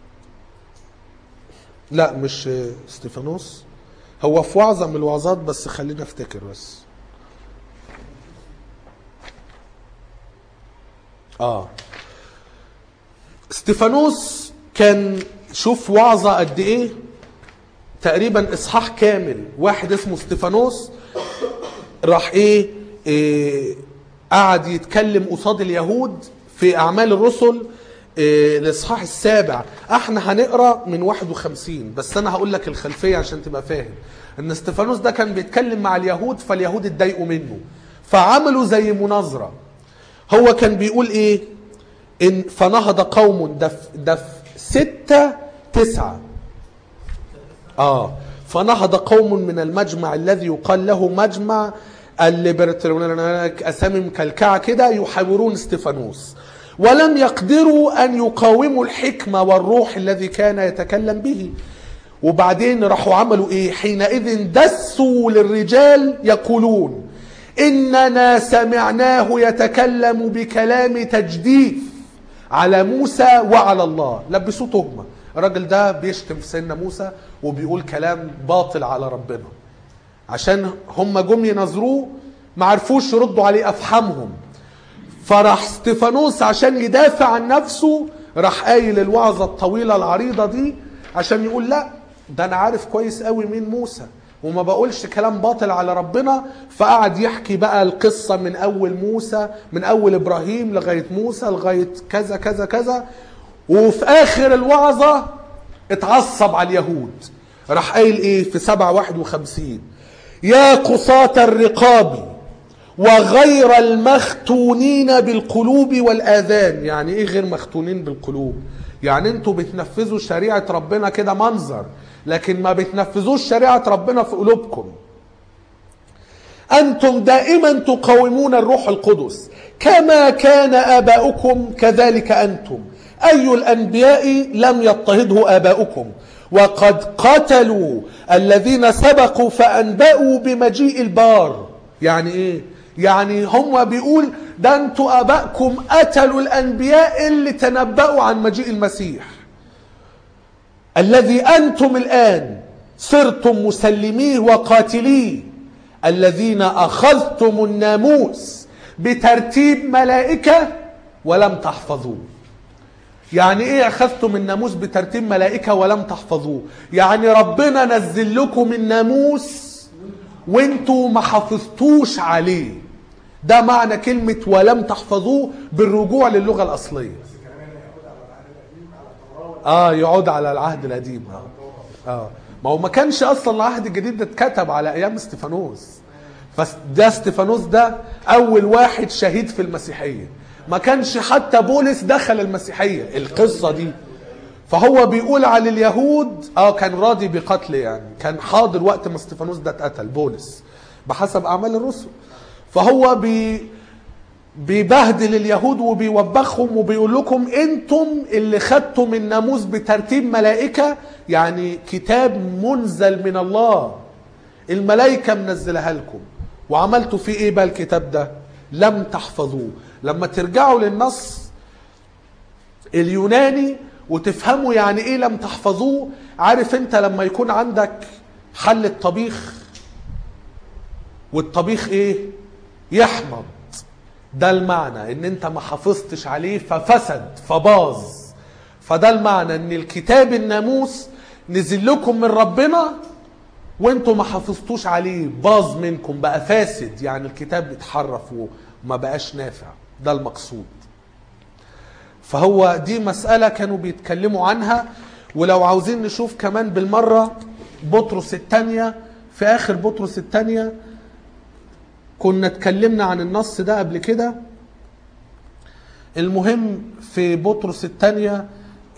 لا مش استيفانوس هو في وعظة من الوعظات بس خلينا افتكر بس اه استيفانوس كان شوف وعظة قد ايه تقريبا اصحاح كامل واحد اسمه استيفانوس راح ايه, إيه قعد يتكلم قصاد اليهود في اعمال الرسل إيه الاصحاح السابع احنا هنقرا من 51 بس انا هقول لك الخلفيه عشان تبقى فاهم ان استيفانوس ده كان بيتكلم مع اليهود فاليهود اتضايقوا منه فعملوا زي مناظره هو كان بيقول ايه ان فنهض قوم ده في- ده في ستة تسعة اه فنهض قوم من المجمع الذي يقال له مجمع الليبرتريون اسامي مكلكعه كده يحاورون استيفانوس ولم يقدروا ان يقاوموا الحكمه والروح الذي كان يتكلم به وبعدين راحوا عملوا ايه حينئذ دسوا للرجال يقولون اننا سمعناه يتكلم بكلام تجديف على موسى وعلى الله لبسوه تهمه الراجل ده بيشتم في سيدنا موسى وبيقول كلام باطل على ربنا عشان هم جم ينظروه ما عرفوش يردوا عليه افحمهم فراح استيفانوس عشان يدافع عن نفسه راح قايل الوعظه الطويله العريضه دي عشان يقول لا ده انا عارف كويس قوي مين موسى وما بقولش كلام باطل على ربنا فقعد يحكي بقى القصه من اول موسى من اول ابراهيم لغايه موسى لغايه كذا كذا كذا وفي اخر الوعظه اتعصب على اليهود راح قايل ايه في 7 51 يا قصاة الرقاب وغير المختونين بالقلوب والآذان يعني ايه غير مختونين بالقلوب يعني انتوا بتنفذوا شريعة ربنا كده منظر لكن ما بتنفذوش شريعة ربنا في قلوبكم أنتم دائما تقاومون الروح القدس كما كان آباؤكم كذلك أنتم أي الأنبياء لم يضطهده آباؤكم وقد قتلوا الذين سبقوا فأنبأوا بمجيء البار يعني إيه؟ يعني هم بيقول ده انتوا آباءكم قتلوا الأنبياء اللي تنبأوا عن مجيء المسيح الذي أنتم الآن صرتم مسلميه وقاتليه الذين أخذتم الناموس بترتيب ملائكة ولم تحفظوه يعني ايه اخذتم الناموس بترتيب ملائكة ولم تحفظوه يعني ربنا نزل لكم الناموس وانتوا ما حفظتوش عليه ده معنى كلمة ولم تحفظوه بالرجوع للغة الأصلية اه يعود على العهد القديم اه اه ما هو ما كانش اصلا العهد الجديد ده اتكتب على ايام استفانوس فده استفانوس ده اول واحد شهيد في المسيحيه ما كانش حتى بولس دخل المسيحيه القصه دي فهو بيقول على اليهود اه كان راضي بقتل يعني كان حاضر وقت ما استفانوس ده اتقتل بولس بحسب اعمال الرسل فهو بي بيبهدل اليهود وبيوبخهم وبيقول لكم انتم اللي خدتم الناموس بترتيب ملائكه يعني كتاب منزل من الله الملائكه منزلها لكم وعملتوا فيه ايه بقى الكتاب ده لم تحفظوه لما ترجعوا للنص اليوناني وتفهموا يعني ايه لم تحفظوه عارف انت لما يكون عندك حلة طبيخ والطبيخ ايه يحمض ده المعنى ان انت ما حافظتش عليه ففسد فباظ فده المعنى ان الكتاب الناموس نزل لكم من ربنا وانتوا ما حافظتوش عليه باظ منكم بقى فاسد يعني الكتاب اتحرف وما بقاش نافع ده المقصود فهو دي مسألة كانوا بيتكلموا عنها ولو عاوزين نشوف كمان بالمرة بطرس الثانية في آخر بطرس الثانية كنا اتكلمنا عن النص ده قبل كده المهم في بطرس الثانية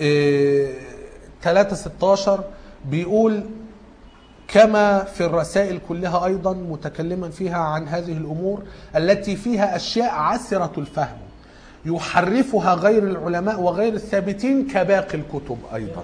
3 16 بيقول كما في الرسائل كلها أيضا متكلما فيها عن هذه الأمور التي فيها أشياء عسرة الفهم يحرفها غير العلماء وغير الثابتين كباقي الكتب أيضا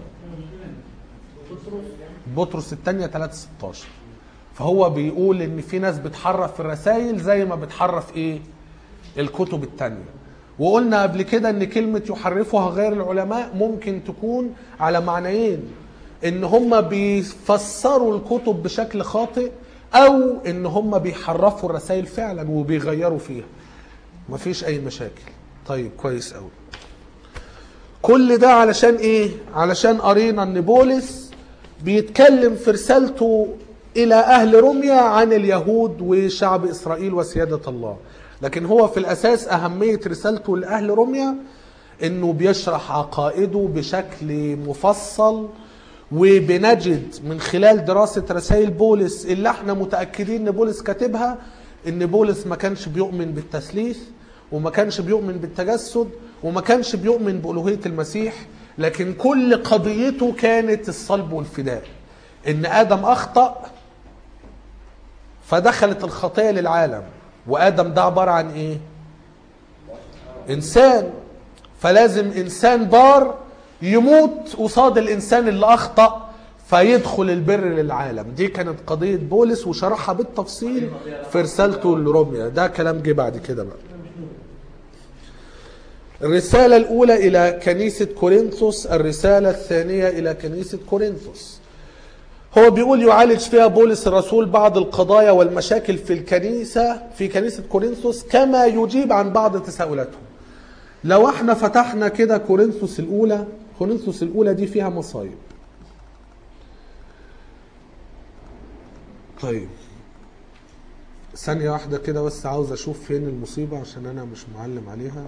بطرس الثانية 3 16 فهو بيقول ان في ناس بتحرف في الرسائل زي ما بتحرف ايه الكتب التانية وقلنا قبل كده ان كلمة يحرفها غير العلماء ممكن تكون على معنيين ان هم بيفسروا الكتب بشكل خاطئ او ان هم بيحرفوا الرسائل فعلا وبيغيروا فيها مفيش اي مشاكل طيب كويس قوي كل ده علشان ايه علشان قرينا ان بولس بيتكلم في رسالته الى اهل روميا عن اليهود وشعب اسرائيل وسياده الله لكن هو في الاساس اهميه رسالته لاهل روميا انه بيشرح عقائده بشكل مفصل وبنجد من خلال دراسه رسائل بولس اللي احنا متاكدين ان بولس كاتبها ان بولس ما كانش بيؤمن بالتثليث وما كانش بيؤمن بالتجسد وما كانش بيؤمن بالوهيه المسيح لكن كل قضيته كانت الصلب والفداء ان ادم اخطا فدخلت الخطيه للعالم وادم ده عباره عن ايه انسان فلازم انسان بار يموت قصاد الانسان اللي اخطا فيدخل البر للعالم دي كانت قضيه بولس وشرحها بالتفصيل في رسالته لروميا ده كلام جه بعد كده بقى الرسالة الأولى إلى كنيسة كورنثوس الرسالة الثانية إلى كنيسة كورنثوس هو بيقول يعالج فيها بولس الرسول بعض القضايا والمشاكل في الكنيسة في كنيسة كورنثوس كما يجيب عن بعض تساؤلاتهم لو احنا فتحنا كده كورنثوس الأولى كورنثوس الأولى دي فيها مصايب طيب ثانية واحدة كده بس عاوز أشوف فين المصيبة عشان أنا مش معلم عليها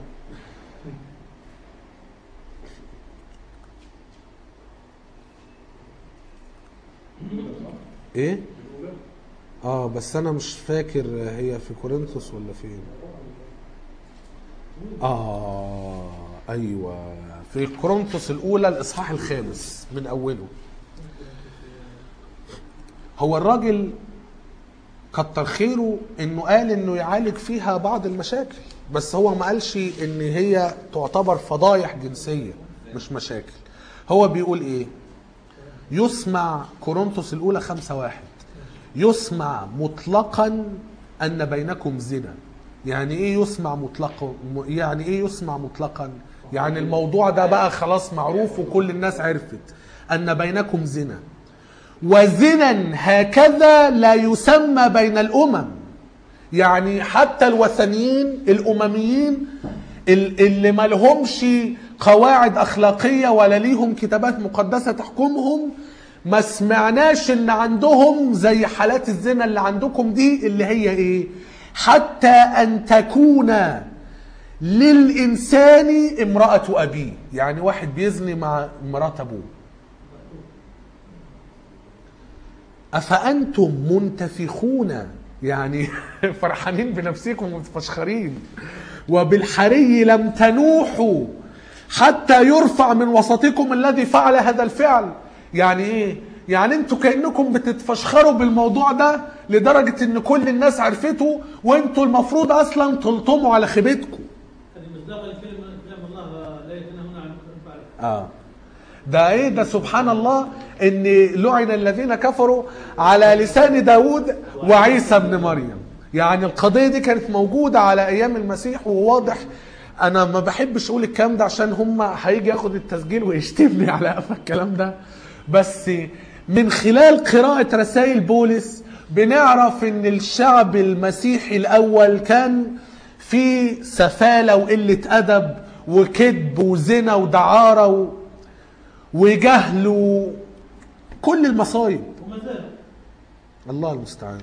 ايه اه بس انا مش فاكر هي في كورنثوس ولا فين اه ايوه في كورنثوس الاولى الاصحاح الخامس من اوله هو الراجل كتر خيره انه قال انه يعالج فيها بعض المشاكل بس هو ما قالش ان هي تعتبر فضايح جنسيه مش مشاكل هو بيقول ايه يسمع كورنثوس الأولى خمسة واحد يسمع مطلقا أن بينكم زنا يعني إيه يسمع مطلقا يعني إيه يسمع مطلقا يعني الموضوع ده بقى خلاص معروف وكل الناس عرفت أن بينكم زنا وزنا هكذا لا يسمى بين الأمم يعني حتى الوثنيين الأمميين اللي ما لهمش قواعد أخلاقية ولا ليهم كتابات مقدسة تحكمهم ما سمعناش ان عندهم زي حالات الزنا اللي عندكم دي اللي هي ايه حتى ان تكون للإنسان امرأة أبيه يعني واحد بيزني مع مرات أبوه أفأنتم منتفخون يعني فرحانين بنفسكم ومتفشخرين وبالحري لم تنوحوا حتى يرفع من وسطكم الذي فعل هذا الفعل يعني ايه يعني انتوا كانكم بتتفشخروا بالموضوع ده لدرجه ان كل الناس عرفته وانتوا المفروض اصلا تلطموا على خيبتكم هذه مصداقا لكلمة كلام الله لا يتناهون عن فعل اه ده ايه ده سبحان الله ان لعن الذين كفروا على لسان داود وعيسى ابن مريم يعني القضية دي كانت موجودة على ايام المسيح وواضح انا ما بحبش اقول الكلام ده عشان هم هيجي ياخد التسجيل ويشتمني على قفا الكلام ده بس من خلال قراءة رسائل بولس بنعرف ان الشعب المسيحي الاول كان في سفالة وقلة ادب وكذب وزنا ودعارة و... وجهل وكل المصايب وما زال الله المستعان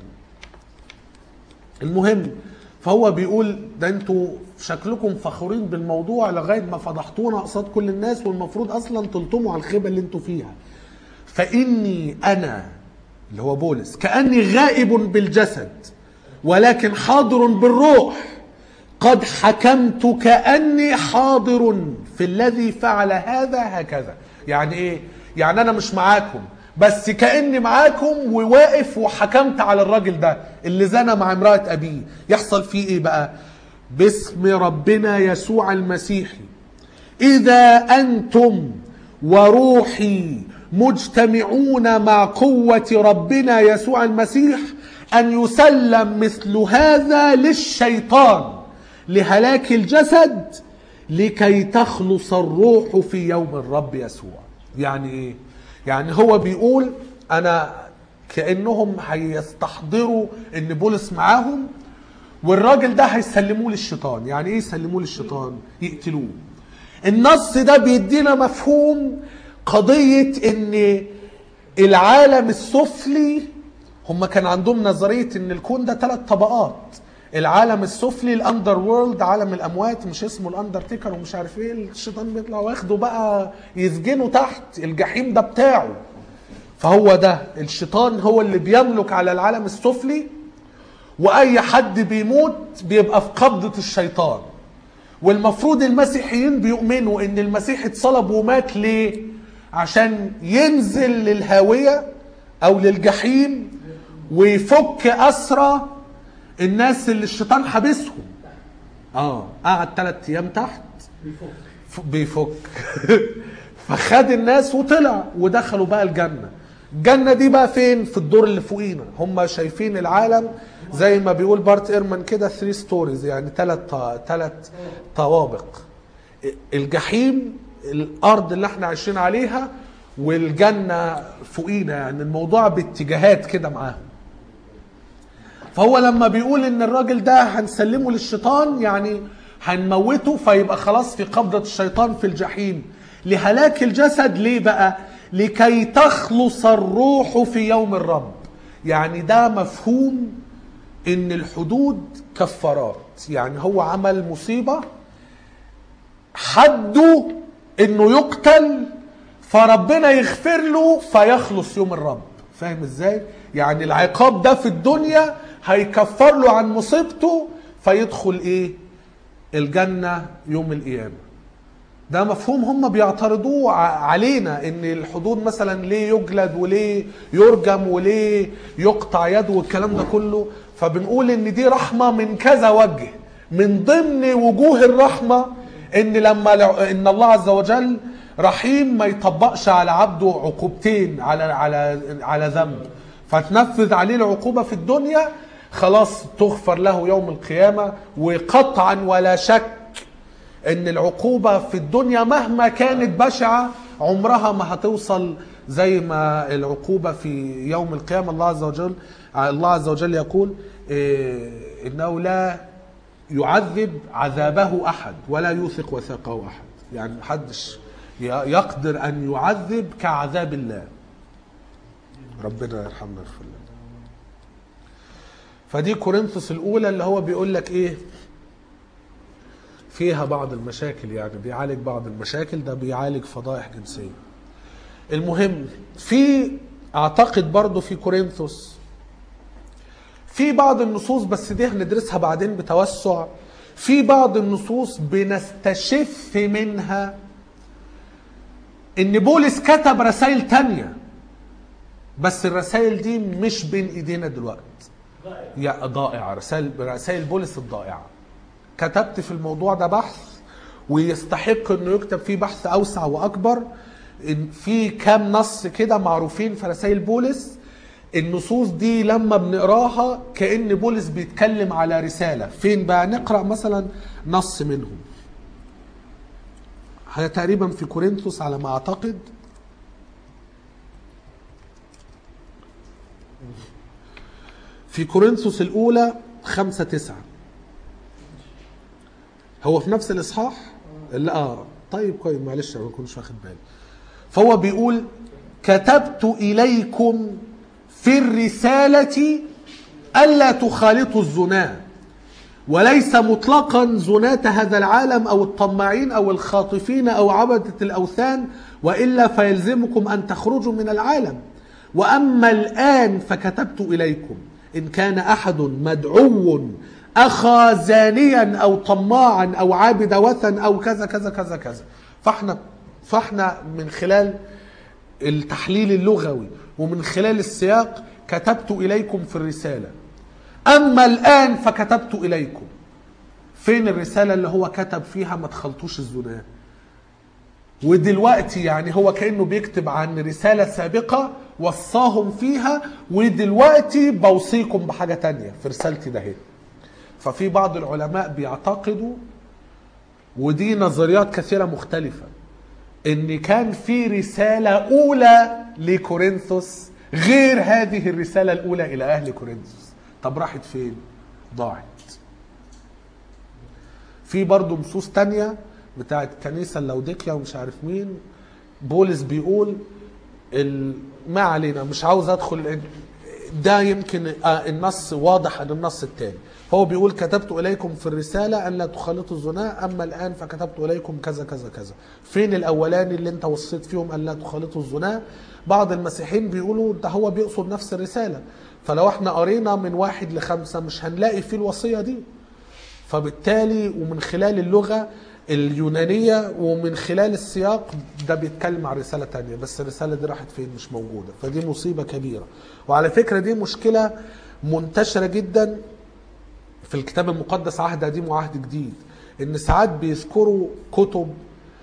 المهم فهو بيقول ده انتوا شكلكم فخورين بالموضوع لغايه ما فضحتونا قصاد كل الناس والمفروض اصلا تلطموا على الخيبه اللي انتوا فيها فاني انا اللي هو بولس كاني غائب بالجسد ولكن حاضر بالروح قد حكمت كاني حاضر في الذي فعل هذا هكذا يعني ايه يعني انا مش معاكم بس كاني معاكم وواقف وحكمت على الراجل ده اللي زنى مع امراه ابيه يحصل فيه ايه بقى باسم ربنا يسوع المسيحي اذا انتم وروحي مجتمعون مع قوه ربنا يسوع المسيح ان يسلم مثل هذا للشيطان لهلاك الجسد لكي تخلص الروح في يوم الرب يسوع يعني ايه يعني هو بيقول انا كانهم هيستحضروا ان بولس معاهم والراجل ده هيسلموه للشيطان يعني ايه يسلموه للشيطان يقتلوه النص ده بيدينا مفهوم قضية ان العالم السفلي هم كان عندهم نظرية ان الكون ده ثلاث طبقات العالم السفلي الاندر وورلد عالم الاموات مش اسمه الاندرتيكر ومش عارف ايه الشيطان بيطلع واخده بقى يسجنه تحت الجحيم ده بتاعه فهو ده الشيطان هو اللي بيملك على العالم السفلي واي حد بيموت بيبقى في قبضة الشيطان والمفروض المسيحيين بيؤمنوا ان المسيح اتصلب ومات ليه عشان ينزل للهاوية او للجحيم ويفك اسرى الناس اللي الشيطان حابسهم اه قعد ثلاث ايام تحت ف- بيفك فخد الناس وطلع ودخلوا بقى الجنه الجنه دي بقى فين في الدور اللي فوقينا هم شايفين العالم زي ما بيقول بارت ايرمان كده 3 ستوريز يعني ثلاث ثلاث طوابق الجحيم الارض اللي احنا عايشين عليها والجنه فوقينا يعني الموضوع باتجاهات كده معاهم فهو لما بيقول ان الراجل ده هنسلمه للشيطان يعني هنموته فيبقى خلاص في قبضة الشيطان في الجحيم لهلاك الجسد ليه بقى لكي تخلص الروح في يوم الرب يعني ده مفهوم ان الحدود كفارات يعني هو عمل مصيبة حده انه يقتل فربنا يغفر له فيخلص يوم الرب فاهم ازاي يعني العقاب ده في الدنيا هيكفر له عن مصيبته فيدخل ايه الجنة يوم القيامة ده مفهوم هم بيعترضوه ع- علينا ان الحدود مثلا ليه يجلد وليه يرجم وليه يقطع يده والكلام ده كله فبنقول ان دي رحمة من كذا وجه من ضمن وجوه الرحمة ان لما لع- ان الله عز وجل رحيم ما يطبقش على عبده عقوبتين على على على ذنب فتنفذ عليه العقوبة في الدنيا خلاص تغفر له يوم القيامة وقطعا ولا شك ان العقوبة في الدنيا مهما كانت بشعة عمرها ما هتوصل زي ما العقوبة في يوم القيامة الله عز وجل الله عز وجل يقول إيه، انه لا يعذب عذابه احد ولا يوثق وثاقه احد يعني محدش ي- يقدر ان يعذب كعذاب الله ربنا يرحمنا ويغفر لنا فدي كورنثوس الاولى اللي هو بيقول لك ايه فيها بعض المشاكل يعني بيعالج بعض المشاكل ده بيعالج فضائح جنسيه المهم في اعتقد برضو في كورنثوس في بعض النصوص بس دي هندرسها بعدين بتوسع في بعض النصوص بنستشف منها ان بولس كتب رسائل تانية بس الرسائل دي مش بين ايدينا دلوقتي يا ضائعة رسائل رسائل بولس الضائعة كتبت في الموضوع ده بحث ويستحق انه يكتب فيه بحث اوسع واكبر إن في كام نص كده معروفين في رسائل بولس النصوص دي لما بنقراها كأن بولس بيتكلم على رسالة فين بقى نقرأ مثلا نص منهم هي تقريبا في كورنثوس على ما اعتقد في كورنثوس الاولى خمسة تسعة هو في نفس الاصحاح لا اه طيب كويس معلش انا ما كنتش واخد بالي فهو بيقول كتبت اليكم في الرساله الا تخالطوا الزنا وليس مطلقا زناة هذا العالم او الطماعين او الخاطفين او عبدة الاوثان والا فيلزمكم ان تخرجوا من العالم واما الان فكتبت اليكم ان كان احد مدعو اخا زانيا او طماعا او عابد وثن او كذا كذا كذا كذا فاحنا فاحنا من خلال التحليل اللغوي ومن خلال السياق كتبت اليكم في الرساله اما الان فكتبت اليكم فين الرساله اللي هو كتب فيها ما تخلطوش الزنا ودلوقتي يعني هو كانه بيكتب عن رساله سابقه وصاهم فيها ودلوقتي بوصيكم بحاجه تانية في رسالتي ده هي ففي بعض العلماء بيعتقدوا ودي نظريات كثيره مختلفه ان كان في رساله اولى لكورنثوس غير هذه الرساله الاولى الى اهل كورنثوس طب راحت فين ضاعت في برضه نصوص تانية بتاعت كنيسة اللوديكيا ومش عارف مين بولس بيقول ال... ما علينا مش عاوز ادخل ده يمكن آه النص واضح عن النص التاني فهو بيقول كتبت اليكم في الرساله ان لا تخالطوا الزنا اما الان فكتبت اليكم كذا كذا كذا فين الاولاني اللي انت وصيت فيهم ان لا تخالطوا الزنا بعض المسيحيين بيقولوا ده هو بيقصد نفس الرساله فلو احنا قرينا من واحد لخمسه مش هنلاقي فيه الوصيه دي فبالتالي ومن خلال اللغه اليونانية ومن خلال السياق ده بيتكلم عن رسالة تانية بس الرسالة دي راحت فين مش موجودة فدي مصيبة كبيرة وعلى فكرة دي مشكلة منتشرة جدا في الكتاب المقدس عهد قديم وعهد جديد ان ساعات بيذكروا كتب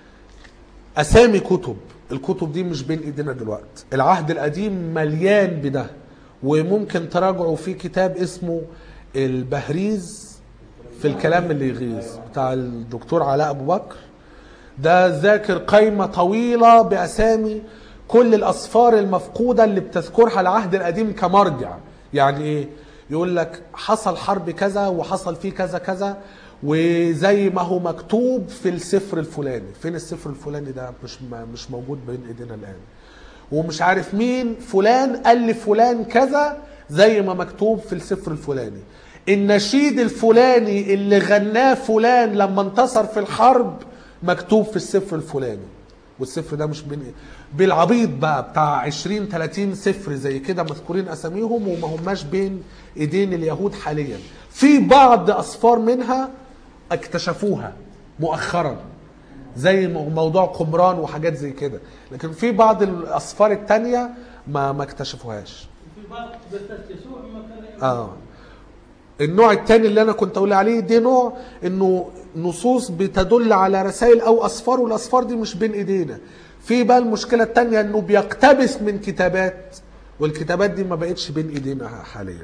اسامي كتب الكتب دي مش بين ايدينا دلوقتي العهد القديم مليان بده وممكن تراجعوا في كتاب اسمه البهريز في الكلام اللي يغيظ بتاع الدكتور علاء ابو بكر ده ذاكر قائمه طويله باسامي كل الاسفار المفقوده اللي بتذكرها العهد القديم كمرجع يعني ايه يقول لك حصل حرب كذا وحصل فيه كذا كذا وزي ما هو مكتوب في السفر الفلاني فين السفر الفلاني ده مش مش موجود بين ايدينا الان ومش عارف مين فلان قال لفلان كذا زي ما مكتوب في السفر الفلاني النشيد الفلاني اللي غناه فلان لما انتصر في الحرب مكتوب في السفر الفلاني والسفر ده مش بين بالعبيط بقى بتاع 20 30 سفر زي كده مذكورين اساميهم وما هماش بين ايدين اليهود حاليا في بعض اسفار منها اكتشفوها مؤخرا زي موضوع قمران وحاجات زي كده لكن في بعض الاسفار التانية ما ما اكتشفوهاش في بعض بس يسوع ما كان اه النوع الثاني اللي انا كنت اقول عليه ده نوع انه نصوص بتدل على رسائل او اسفار والاسفار دي مش بين ايدينا في بقى المشكله الثانيه انه بيقتبس من كتابات والكتابات دي ما بقتش بين ايدينا حاليا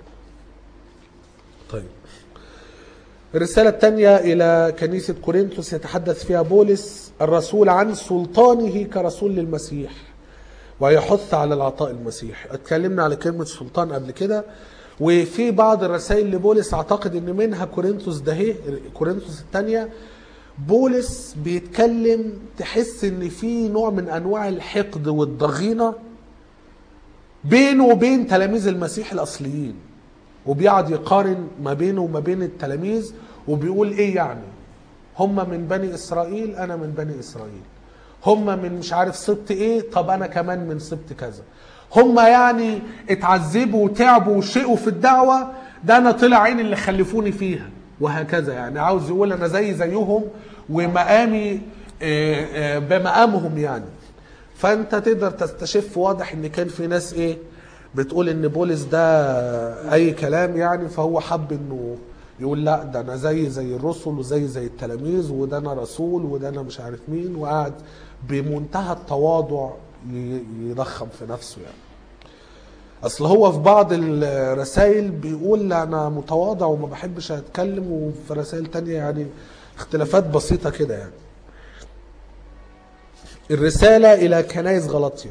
طيب الرسالة الثانية إلى كنيسة كورنثوس يتحدث فيها بولس الرسول عن سلطانه كرسول للمسيح ويحث على العطاء المسيح اتكلمنا على كلمة سلطان قبل كده وفي بعض الرسائل لبولس اعتقد ان منها كورنثوس ده هي كورنثوس الثانيه بولس بيتكلم تحس ان في نوع من انواع الحقد والضغينه بينه وبين تلاميذ المسيح الاصليين وبيقعد يقارن ما بينه وما بين التلاميذ وبيقول ايه يعني هم من بني اسرائيل انا من بني اسرائيل هم من مش عارف سبط ايه طب انا كمان من سبط كذا هم يعني اتعذبوا وتعبوا وشقوا في الدعوة ده أنا طلع عين اللي خلفوني فيها وهكذا يعني عاوز يقول أنا زي زيهم ومقامي بمقامهم يعني فانت تقدر تستشف واضح ان كان في ناس ايه بتقول ان بولس ده اي كلام يعني فهو حب انه يقول لا ده انا زي زي الرسل وزي زي التلاميذ وده انا رسول وده انا مش عارف مين وقعد بمنتهى التواضع ي- يضخم في نفسه يعني اصل هو في بعض الرسائل بيقول لا انا متواضع وما بحبش اتكلم وفي رسائل تانية يعني اختلافات بسيطة كده يعني الرسالة إلى كنائس غلطية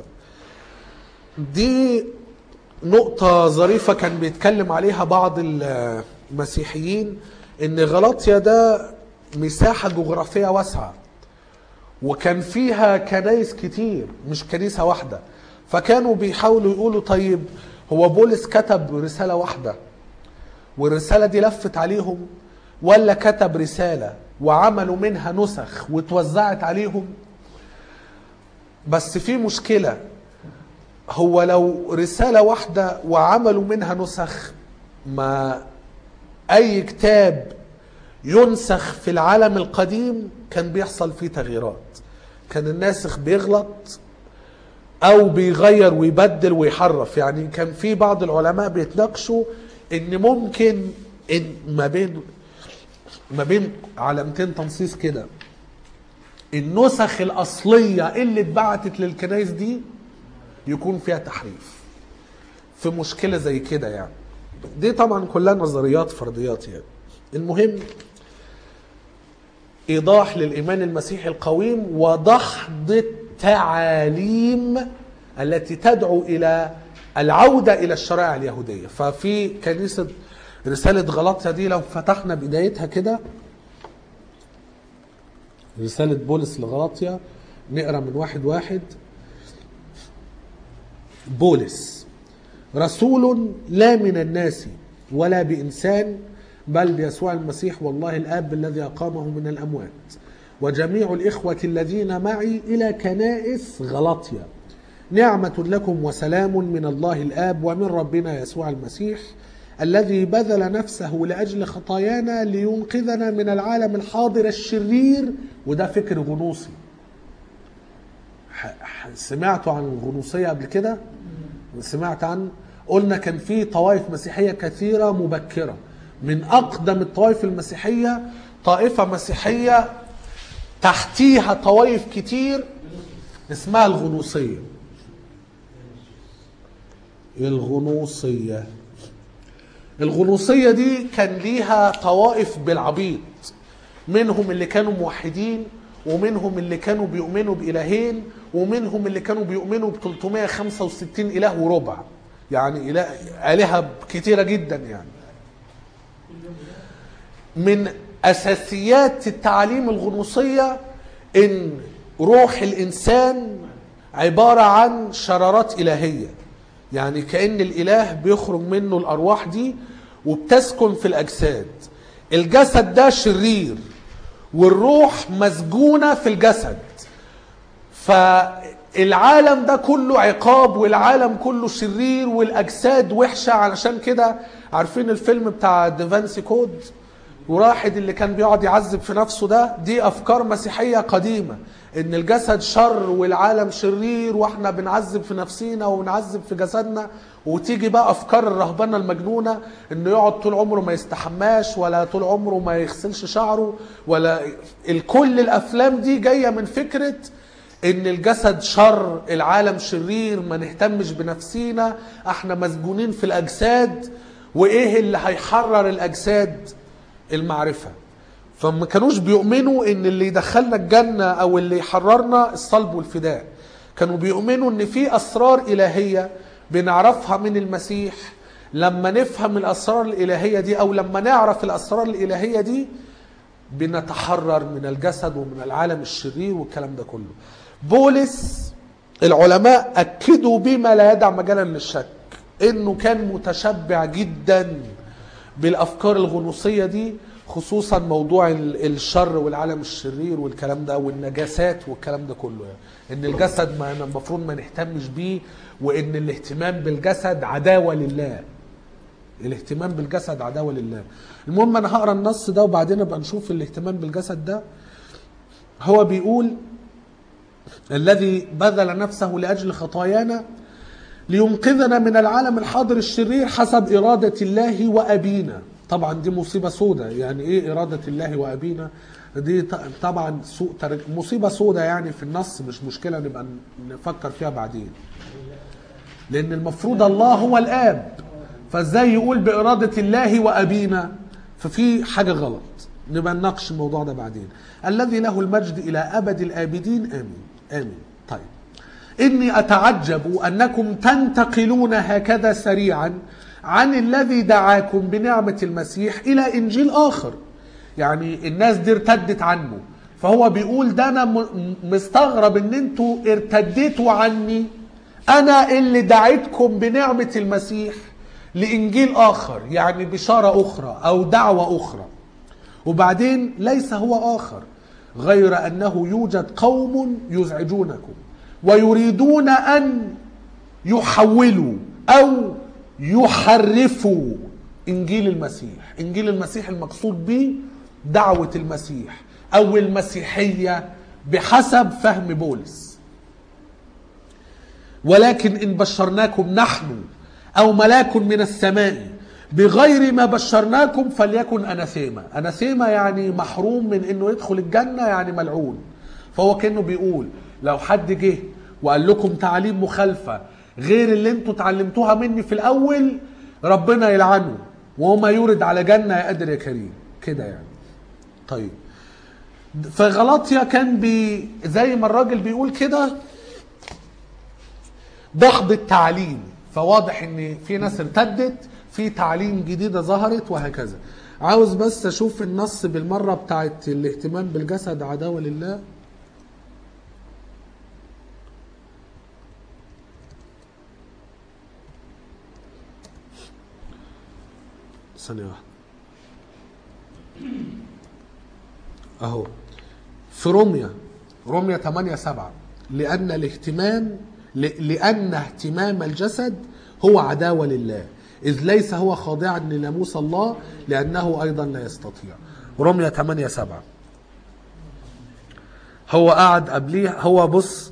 دي نقطة ظريفة كان بيتكلم عليها بعض المسيحيين إن غلطية ده مساحة جغرافية واسعة وكان فيها كنايس كتير مش كنيسة واحدة فكانوا بيحاولوا يقولوا طيب هو بولس كتب رسالة واحدة والرسالة دي لفت عليهم ولا كتب رسالة وعملوا منها نسخ وتوزعت عليهم بس في مشكلة هو لو رسالة واحدة وعملوا منها نسخ ما أي كتاب ينسخ في العالم القديم كان بيحصل فيه تغييرات كان الناسخ بيغلط او بيغير ويبدل ويحرف يعني كان في بعض العلماء بيتناقشوا ان ممكن ان ما بين ما بين علامتين تنصيص كده النسخ الاصليه اللي اتبعتت للكنائس دي يكون فيها تحريف في مشكله زي كده يعني دي طبعا كلها نظريات فرضيات يعني المهم ايضاح للايمان المسيحي القويم ودحض التعاليم التي تدعو الى العوده الى الشرائع اليهوديه ففي كنيسه رساله غلاطيا دي لو فتحنا بدايتها كده رساله بولس لغلاطيا نقرا من واحد واحد بولس رسول لا من الناس ولا بإنسان بل بيسوع المسيح والله الآب الذي أقامه من الأموات وجميع الإخوة الذين معي إلى كنائس غلطيا نعمة لكم وسلام من الله الآب ومن ربنا يسوع المسيح الذي بذل نفسه لأجل خطايانا لينقذنا من العالم الحاضر الشرير وده فكر غنوصي ح- ح- سمعتوا عن الغنوصية قبل كده؟ سمعت عن قلنا كان في طوائف مسيحية كثيرة مبكرة من أقدم الطوائف المسيحية طائفة مسيحية تحتيها طوائف كتير اسمها الغنوصية الغنوصية الغنوصية دي كان ليها طوائف بالعبيط منهم اللي كانوا موحدين ومنهم اللي كانوا بيؤمنوا بإلهين ومنهم اللي كانوا بيؤمنوا ب 365 إله وربع يعني إله آلهة كتيرة جدا يعني من أساسيات التعاليم الغنوصية إن روح الإنسان عبارة عن شرارات إلهية يعني كأن الإله بيخرج منه الأرواح دي وبتسكن في الأجساد الجسد ده شرير والروح مسجونة في الجسد فالعالم ده كله عقاب والعالم كله شرير والأجساد وحشة علشان كده عارفين الفيلم بتاع ديفانسي كود وراحد اللي كان بيقعد يعذب في نفسه ده دي أفكار مسيحية قديمة إن الجسد شر والعالم شرير وإحنا بنعذب في نفسينا وبنعذب في جسدنا وتيجي بقى أفكار الرهبنة المجنونة إنه يقعد طول عمره ما يستحماش ولا طول عمره ما يغسلش شعره ولا كل الأفلام دي جاية من فكرة ان الجسد شر العالم شرير ما نهتمش بنفسينا احنا مسجونين في الاجساد وايه اللي هيحرر الاجساد المعرفة فما كانوش بيؤمنوا ان اللي يدخلنا الجنة او اللي يحررنا الصلب والفداء كانوا بيؤمنوا ان في اسرار الهية بنعرفها من المسيح لما نفهم الاسرار الالهية دي او لما نعرف الاسرار الالهية دي بنتحرر من الجسد ومن العالم الشرير والكلام ده كله بولس العلماء اكدوا بما لا يدع مجالا للشك انه كان متشبع جدا بالافكار الغنوصيه دي خصوصا موضوع ال- الشر والعالم الشرير والكلام ده والنجاسات والكلام ده كله يعني ان الجسد ما المفروض ما نهتمش بيه وان الاهتمام بالجسد عداوه لله الاهتمام بالجسد عداوه لله المهم انا هقرا النص ده وبعدين ابقى نشوف الاهتمام بالجسد ده هو بيقول الذي بذل نفسه لاجل خطايانا لينقذنا من العالم الحاضر الشرير حسب إرادة الله وأبينا طبعا دي مصيبة سودة يعني إيه إرادة الله وأبينا دي ط- طبعا سوء ترج... مصيبة سودة يعني في النص مش مشكلة نبقى ن- نفكر فيها بعدين لأن المفروض الله هو الآب فإزاي يقول بإرادة الله وأبينا ففي حاجة غلط نبقى نناقش الموضوع ده بعدين الذي له المجد إلى أبد الآبدين آمين آمين طيب إني أتعجب أنكم تنتقلون هكذا سريعا عن الذي دعاكم بنعمة المسيح إلى إنجيل آخر يعني الناس دي ارتدت عنه فهو بيقول ده أنا م- مستغرب إن أنتوا ارتديتوا عني أنا اللي دعيتكم بنعمة المسيح لإنجيل آخر يعني بشارة أخرى أو دعوة أخرى وبعدين ليس هو آخر غير أنه يوجد قوم يزعجونكم ويريدون أن يحولوا أو يحرفوا إنجيل المسيح إنجيل المسيح المقصود به دعوة المسيح أو المسيحية بحسب فهم بولس ولكن إن بشرناكم نحن أو ملاك من السماء بغير ما بشرناكم فليكن أناثيما أناثيما يعني محروم من أنه يدخل الجنة يعني ملعون فهو كأنه بيقول لو حد جه وقال لكم تعليم مخالفة غير اللي انتوا اتعلمتوها مني في الأول ربنا يلعنه وما يورد على جنة يا قادر يا كريم كده يعني طيب فغلطيا كان بي زي ما الراجل بيقول كده ضحض التعليم فواضح ان في ناس ارتدت في تعليم جديده ظهرت وهكذا عاوز بس اشوف النص بالمره بتاعت الاهتمام بالجسد عداوه لله ثانيه واحده اهو في روميا روميا 8 7 لأن الاهتمام ل- لأن اهتمام الجسد هو عداوة لله إذ ليس هو خاضعا لناموس الله لأنه أيضا لا يستطيع روميا 8 7 هو قعد قبليه هو بص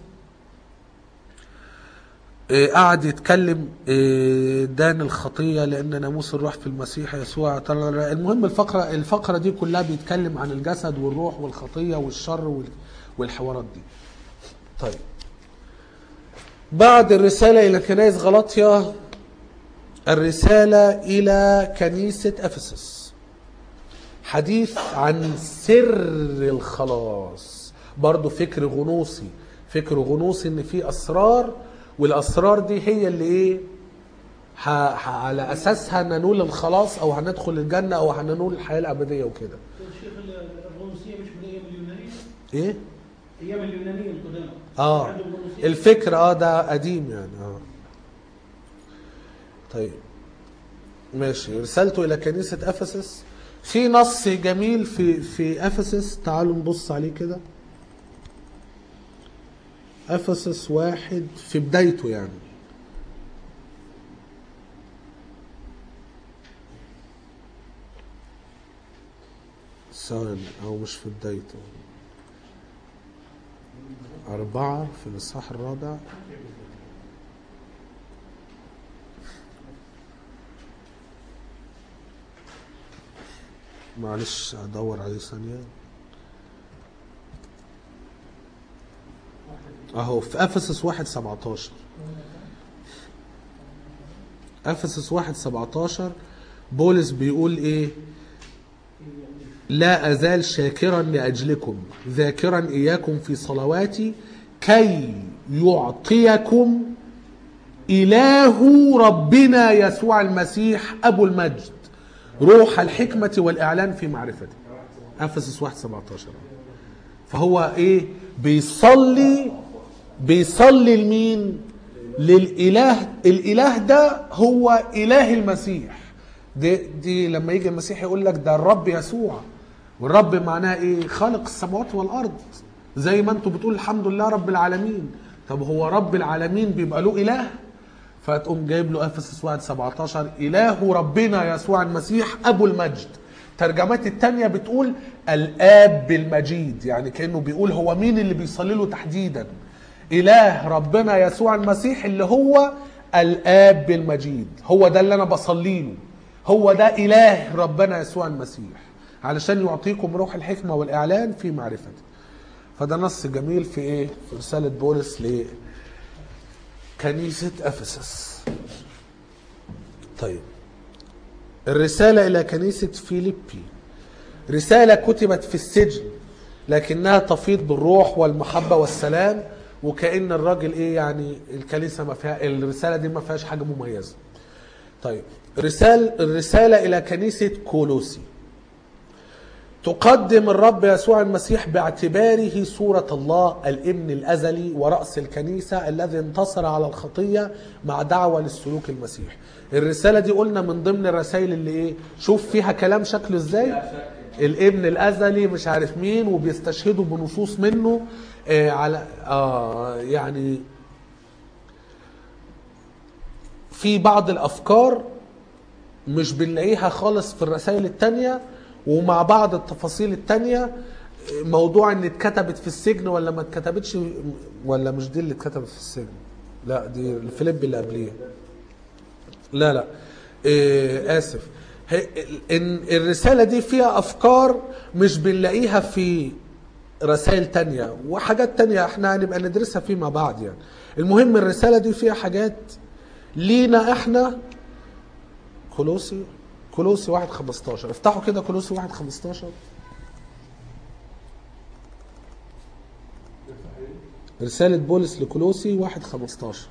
إيه، قعد يتكلم إيه، دان الخطية لأن ناموس الروح في المسيح يسوع ترى- المهم الفقرة الفقرة دي كلها بيتكلم عن الجسد والروح والخطية والشر وال- والحوارات دي طيب بعد الرسالة إلى كنائس غلطيا الرسالة إلى كنيسة أفسس حديث عن سر الخلاص برضو فكر غنوصي فكر غنوصي ان في اسرار والاسرار دي هي اللي ايه ح... ح... على اساسها ننول الخلاص او هندخل الجنه او هننول الحياه الابديه وكده الشيخ الغنوصية مش من أيام اليونانية؟ ايه أيام اليونانية القدامى اه عندهم غنوصية. الفكر اه ده قديم يعني اه طيب ماشي رسالته الى كنيسه افسس في نص جميل في في افسس تعالوا نبص عليه كده افسس واحد في بدايته يعني ثواني او مش في بدايته أربعة في الإصحاح الرابع معلش أدور عليه ثانية أهو في أفسس واحد سبعتاشر أفسس واحد سبعتاشر بولس بيقول إيه لا أزال شاكرا لأجلكم ذاكرا إياكم في صلواتي كي يعطيكم إله ربنا يسوع المسيح أبو المجد روح الحكمة والإعلان في معرفته أفسس 1 17 فهو إيه بيصلي بيصلي لمين للإله الإله ده هو إله المسيح دي, دي لما يجي المسيح يقول لك ده الرب يسوع والرب معناه ايه خالق السماوات والارض زي ما انتم بتقول الحمد لله رب العالمين طب هو رب العالمين بيبقى له اله فتقوم جايب له افسس 1 17 اله ربنا يسوع المسيح ابو المجد ترجمات التانية بتقول الاب المجيد يعني كانه بيقول هو مين اللي بيصلي له تحديدا اله ربنا يسوع المسيح اللي هو الاب المجيد هو ده اللي انا بصلي له هو ده اله ربنا يسوع المسيح علشان يعطيكم روح الحكمه والاعلان في معرفته فده نص جميل في ايه في رساله بولس لكنيسه افسس طيب الرساله الى كنيسه فيليبي رساله كتبت في السجن لكنها تفيض بالروح والمحبه والسلام وكأن الراجل ايه يعني الكنيسه ما فيها الرساله دي ما فيهاش حاجه مميزه طيب رسال الرساله الى كنيسه كولوسي تقدم الرب يسوع المسيح باعتباره صورة الله الابن الأزلي ورأس الكنيسة الذي انتصر على الخطية مع دعوة للسلوك المسيح الرسالة دي قلنا من ضمن الرسائل اللي ايه شوف فيها كلام شكله ازاي الابن الأزلي مش عارف مين وبيستشهدوا بنصوص منه آه على آه يعني في بعض الأفكار مش بنلاقيها خالص في الرسائل التانية ومع بعض التفاصيل التانية موضوع ان اتكتبت في السجن ولا ما اتكتبتش ولا مش دي اللي اتكتبت في السجن لا دي الفيليب اللي قبليه لا لا إيه اسف هي- ان الرسالة دي فيها افكار مش بنلاقيها في رسائل تانية وحاجات تانية احنا هنبقى ندرسها فيما بعد يعني المهم الرسالة دي فيها حاجات لينا احنا كولوسي كولوسي 1 15 افتحوا كده كولوسي 1 15 رسالة بولس لكولوسي 1 15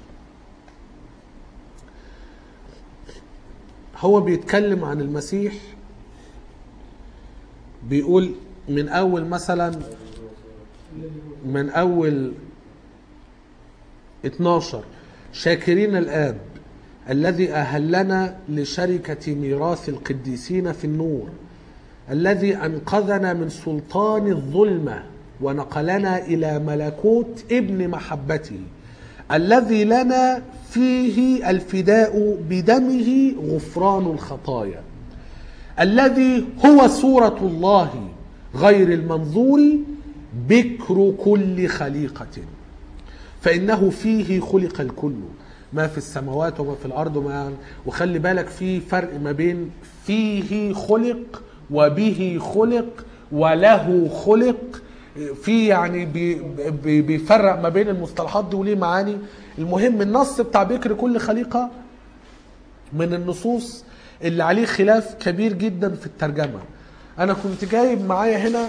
هو بيتكلم عن المسيح بيقول من أول مثلا من أول 12 شاكرين الآب الذي أهلنا لشركة ميراث القديسين في النور الذي أنقذنا من سلطان الظلمة ونقلنا إلى ملكوت ابن محبته الذي لنا فيه الفداء بدمه غفران الخطايا الذي هو صورة الله غير المنظور بكر كل خليقة فإنه فيه خلق الكل ما في السماوات وما في الأرض وما وخلي بالك في فرق ما بين فيه خلق وبه خلق وله خلق في يعني بي بي بيفرق ما بين المصطلحات دي وليه معاني المهم النص بتاع بكر كل خليقة من النصوص اللي عليه خلاف كبير جدا في الترجمة أنا كنت جايب معايا هنا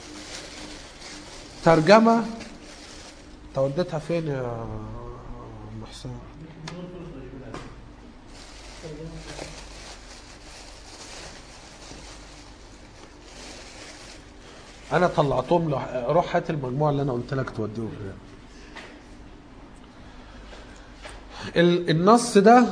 ترجمة توديتها فين يا أم حسام؟ انا طلعتهم له روح هات المجموعه اللي انا قلت لك توديهم فيها ال- النص ده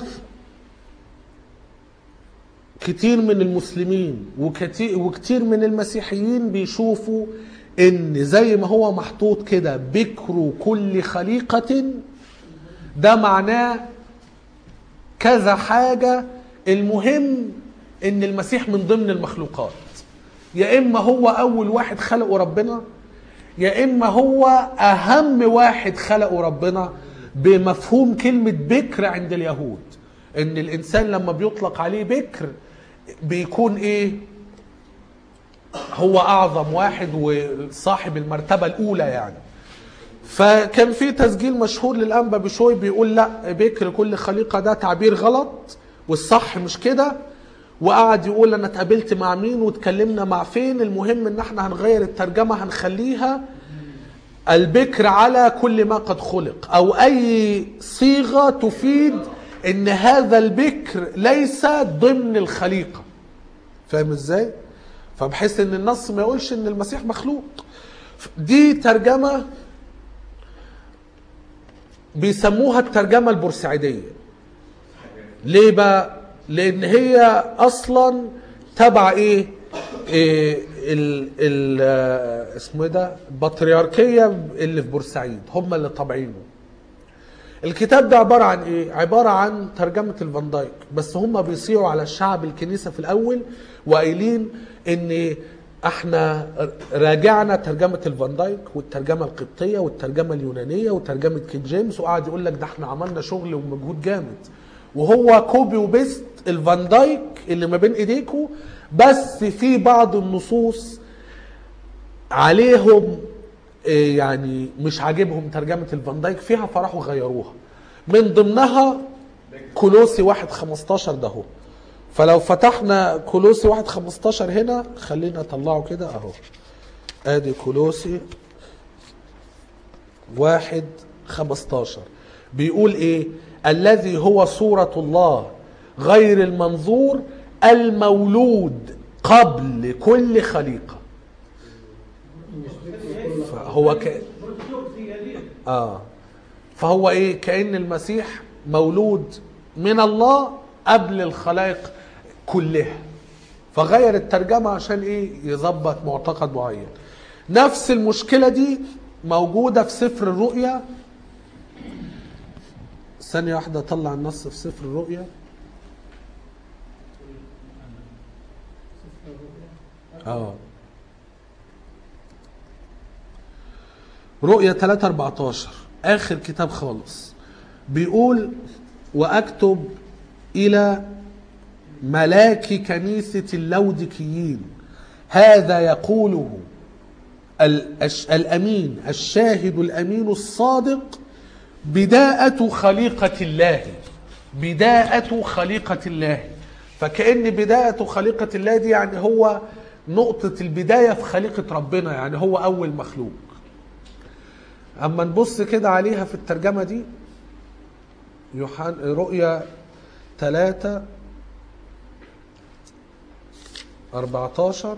كتير من المسلمين وكتير, وكتير من المسيحيين بيشوفوا ان زي ما هو محطوط كده بكر كل خليقة ده معناه كذا حاجة المهم ان المسيح من ضمن المخلوقات يا اما هو اول واحد خلقه ربنا يا اما هو اهم واحد خلقه ربنا بمفهوم كلمة بكر عند اليهود ان الانسان لما بيطلق عليه بكر بيكون ايه هو اعظم واحد وصاحب المرتبة الاولى يعني فكان في تسجيل مشهور للانبا بشوي بيقول لا بكر كل خليقه ده تعبير غلط والصح مش كده وقعد يقول انا اتقابلت مع مين واتكلمنا مع فين المهم ان احنا هنغير الترجمه هنخليها البكر على كل ما قد خلق او اي صيغه تفيد ان هذا البكر ليس ضمن الخليقه فاهم ازاي فبحيث ان النص ما يقولش ان المسيح مخلوق دي ترجمه بيسموها الترجمة البورسعيدية ليه بقى لان هي اصلا تبع ايه, إيه ال ال آه، اسمه ايه ده البطريركية اللي في بورسعيد هم اللي طابعينه الكتاب ده عبارة عن ايه عبارة عن ترجمة الفان دايك بس هم بيصيعوا على الشعب الكنيسة في الاول وقايلين ان احنا راجعنا ترجمة الفان دايك والترجمة القبطية والترجمة اليونانية وترجمة كينج جيمس وقعد يقول لك ده احنا عملنا شغل ومجهود جامد وهو كوبي وبيست الفان دايك اللي ما بين ايديكوا بس في بعض النصوص عليهم إيه يعني مش عاجبهم ترجمة الفان دايك فيها فراحوا غيروها من ضمنها كولوسي واحد 15 ده هو فلو فتحنا كولوسي واحد 15 هنا خلينا اطلعه كده اهو ادي كولوسي واحد 15 بيقول ايه الذي هو صورة الله غير المنظور المولود قبل كل خليقة فهو ك... اه فهو ايه كأن المسيح مولود من الله قبل الخلائق كلها فغير الترجمة عشان ايه يظبط معتقد معين نفس المشكلة دي موجودة في سفر الرؤيا ثانية واحدة اطلع النص في سفر الرؤيا اه رؤيا 3 14 اخر كتاب خالص بيقول واكتب الى ملاك كنيسة اللودكيين هذا يقوله الأش- الأمين الشاهد الأمين الصادق بداءة خليقة الله بداءة خليقة الله فكأن بداءة خليقة الله دي يعني هو نقطة البداية في خليقة ربنا يعني هو أول مخلوق أما نبص كده عليها في الترجمة دي يوحنا رؤيا ثلاثة 14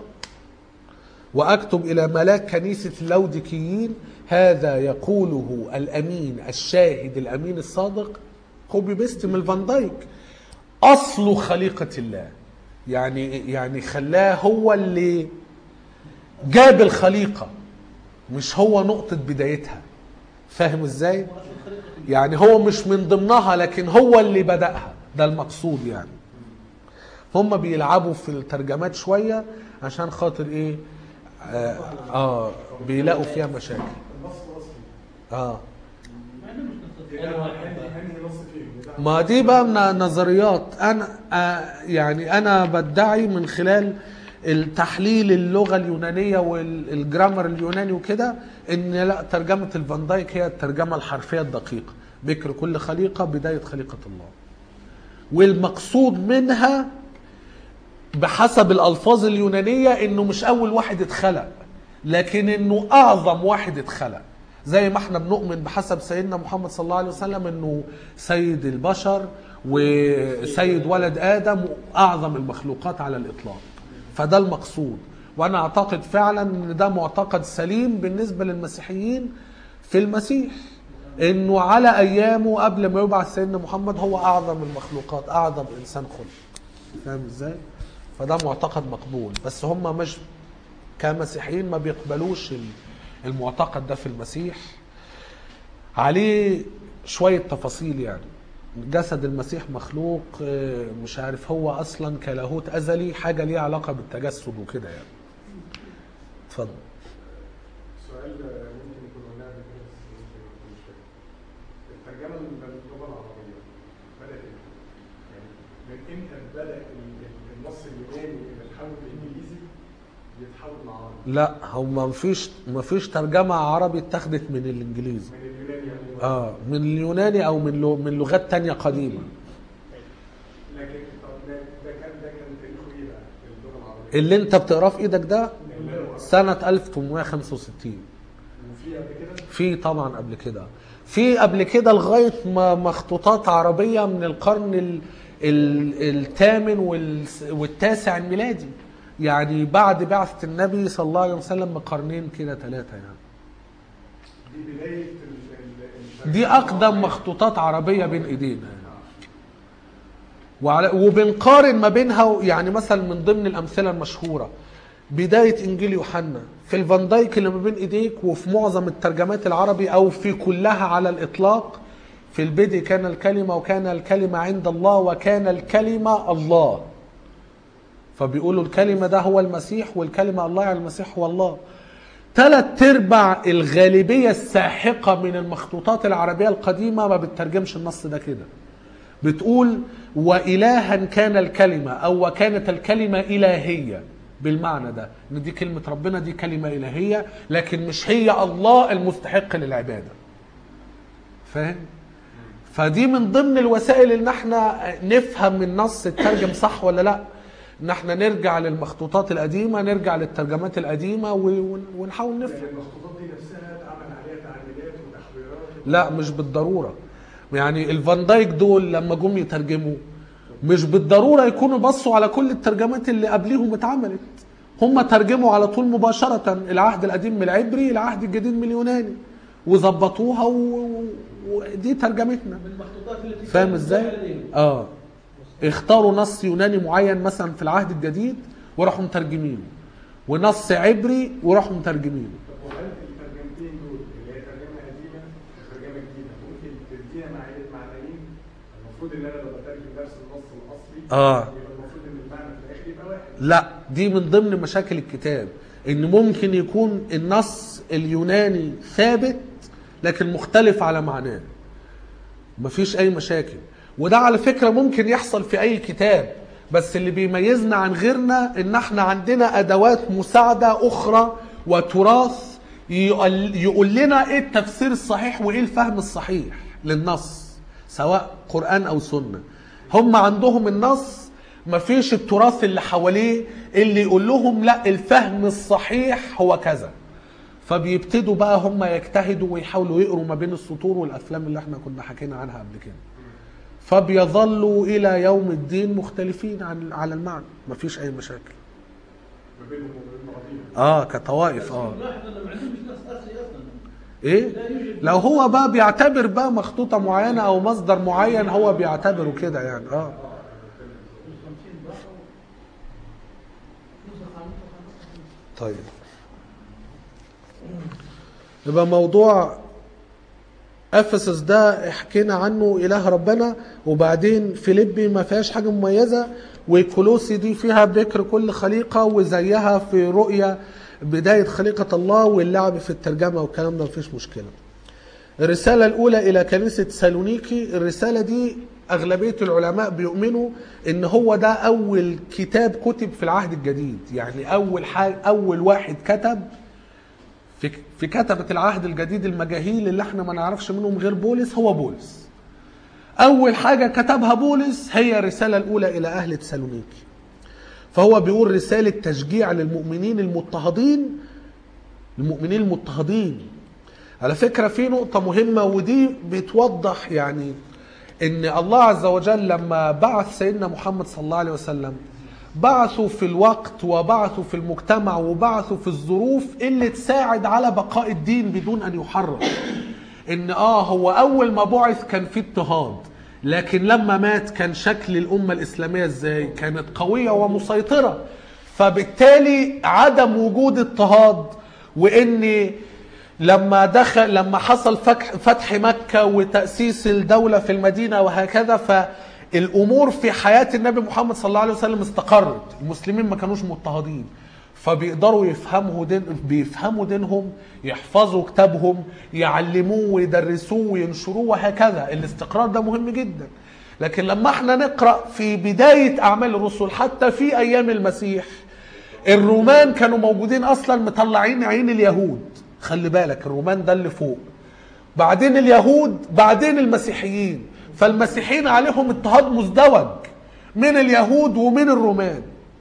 واكتب الى ملاك كنيسه اللودكيين هذا يقوله الامين الشاهد الامين الصادق كوبي بيست من الفان دايك اصل خليقه الله يعني يعني خلاه هو اللي جاب الخليقه مش هو نقطه بدايتها فاهم ازاي يعني هو مش من ضمنها لكن هو اللي بداها ده المقصود يعني هم بيلعبوا في الترجمات شويه عشان خاطر ايه اه, آه بيلاقوا فيها مشاكل النص الاصلي اه ده انهي انهي نص فيهم ده ما دي بقى من نظريات انا آه يعني انا بدعي من خلال التحليل اللغه اليونانيه والجرامر اليوناني وكده ان لا ترجمه الفان دايك هي الترجمه الحرفيه الدقيقه بكر كل خليقه بدايه خليقه الله والمقصود منها بحسب الالفاظ اليونانيه انه مش اول واحد اتخلق لكن انه اعظم واحد اتخلق زي ما احنا بنؤمن بحسب سيدنا محمد صلى الله عليه وسلم انه سيد البشر وسيد ولد ادم واعظم المخلوقات على الاطلاق فده المقصود وانا اعتقد فعلا ان ده معتقد سليم بالنسبه للمسيحيين في المسيح انه على ايامه قبل ما يبعث سيدنا محمد هو اعظم المخلوقات اعظم انسان خلق فاهم ازاي فده معتقد مقبول بس هم مش كمسيحيين ما بيقبلوش ال- المعتقد ده في المسيح عليه شوية تفاصيل يعني جسد المسيح مخلوق آه، مش عارف هو اصلا كلاهوت ازلي حاجه ليها علاقه بالتجسد وكده يعني اتفضل سؤال ممكن يكون قلناه قبل كده بس ممكن يكون مش فاكر الترجمه للغه العربيه بدات امتى؟ يعني من امتى بدا ال- ال- النص اليوناني اللي اتحول لانجليزي يتحول لعربي؟ لا هو ما فيش ما فيش ترجمه عربي اتخذت من الانجليزي من اليوناني يعني اه من اليوناني او من لو من لغات تانية قديمه لكن طب ده ده كان ده كان تاريخه ايه بقى في اللغه العربيه؟ اللي انت بتقراه في ايدك ده اللي هو- سنه 1865 وفي قبل كده في طبعا قبل كده في قبل كده لغايه ما مخطوطات عربيه من القرن ال ال الثامن والس- والتاسع الميلادي يعني بعد بعثه النبي صلى الله عليه وسلم بقرنين كده ثلاثه يعني دي بدايه ال- ال- دي اقدم مخطوطات عربيه بين ايدينا يعني. وعلى وبنقارن ما بينها يعني مثلا من ضمن الامثله المشهوره بدايه انجيل يوحنا في الفان دايك اللي ما بين ايديك وفي معظم الترجمات العربي او في كلها على الاطلاق في البدء كان الكلمه وكان الكلمه عند الله وكان الكلمه الله فبيقولوا الكلمة ده هو المسيح والكلمة الله يعني المسيح هو الله ثلاث ارباع الغالبية الساحقة من المخطوطات العربية القديمة ما بتترجمش النص ده كده بتقول وإلها كان الكلمة أو وكانت الكلمة إلهية بالمعنى ده ان دي كلمة ربنا دي كلمة إلهية لكن مش هي الله المستحق للعبادة فاهم؟ فدي من ضمن الوسائل ان احنا نفهم النص الترجم صح ولا لا ان احنا نرجع للمخطوطات القديمة نرجع للترجمات القديمة و- ونحاول نفهم يعني المخطوطات دي نفسها اتعمل عليها تعديلات وتحويرات لا مش بالضرورة يعني الفان دايك دول لما جم يترجموا مش بالضرورة يكونوا بصوا على كل الترجمات اللي قبليهم اتعملت هم ترجموا على طول مباشرة العهد القديم من العبري العهد الجديد من اليوناني وظبطوها و- و- ودي ترجمتنا من المخطوطات اللي فاهم بتتكلم ازاي؟ بالليل. اه اختاروا نص يوناني معين مثلا في العهد الجديد وراحوا مترجمينه ونص عبري وراحوا مترجمينه طب وهل الترجمتين دول اللي هي ترجمه قديمه وترجمه جديده ممكن تدينا معايير معنيين؟ المفروض ان انا لو بترجم نفس النص الاصلي آه. يبقى المفروض ان المعنى في الاخر يبقى واحد لا دي من ضمن مشاكل الكتاب ان ممكن يكون النص اليوناني ثابت لكن مختلف على معناه مفيش اي مشاكل وده على فكرة ممكن يحصل في اي كتاب بس اللي بيميزنا عن غيرنا ان احنا عندنا ادوات مساعدة اخرى وتراث يقول يقول لنا ايه التفسير الصحيح وايه الفهم الصحيح للنص سواء قرآن او سنة هم عندهم النص مفيش التراث اللي حواليه اللي يقول لهم لا الفهم الصحيح هو كذا فبيبتدوا بقى هم يجتهدوا ويحاولوا يقروا ما بين السطور والافلام اللي احنا كنا حكينا عنها قبل كده فبيظلوا الى يوم الدين مختلفين عن على المعنى مفيش اي مشاكل ما بينهم وبين بعضهم اه كطوائف اه نلاحظ انه ما عندهمش نص اصلي اصلا ايه لو هو بقى بيعتبر بقى مخطوطه معينه او مصدر معين هو بيعتبره كده يعني اه طيب يبقى موضوع افسس ده حكينا عنه اله ربنا وبعدين فيليبي ما فيهاش حاجه مميزه وكولوسي دي فيها ذكر كل خليقه وزيها في رؤيا بدايه خليقه الله واللعب في الترجمه والكلام ده مفيش مشكله الرسالة الأولى إلى كنيسة سالونيكي الرسالة دي أغلبية العلماء بيؤمنوا إن هو ده أول كتاب كتب في العهد الجديد يعني أول حاجة أول واحد كتب في في كتبة العهد الجديد المجاهيل اللي احنا ما نعرفش منهم غير بولس هو بولس أول حاجة كتبها بولس هي الرسالة الأولى إلى أهل تسالونيكي فهو بيقول رسالة تشجيع للمؤمنين المضطهدين المؤمنين المضطهدين على فكرة في نقطة مهمة ودي بتوضح يعني ان الله عز وجل لما بعث سيدنا محمد صلى الله عليه وسلم بعثوا في الوقت وبعثوا في المجتمع وبعثوا في الظروف اللي تساعد على بقاء الدين بدون ان يحرر ان اه هو اول ما بعث كان في اضطهاد لكن لما مات كان شكل الامه الاسلاميه ازاي كانت قويه ومسيطره فبالتالي عدم وجود اضطهاد وان لما دخل لما حصل فتح, فتح مكة وتأسيس الدولة في المدينة وهكذا فالأمور في حياة النبي محمد صلى الله عليه وسلم استقرت المسلمين ما كانوش مضطهدين فبيقدروا يفهموا دين بيفهموا دينهم يحفظوا كتابهم يعلموه ويدرسوه وينشروه وهكذا الاستقرار ده مهم جدا لكن لما احنا نقرأ في بداية أعمال الرسل حتى في أيام المسيح الرومان كانوا موجودين أصلا مطلعين عين اليهود خلي بالك الرومان ده اللي فوق بعدين اليهود بعدين المسيحيين فالمسيحيين عليهم اضطهاد مزدوج من اليهود ومن الرومان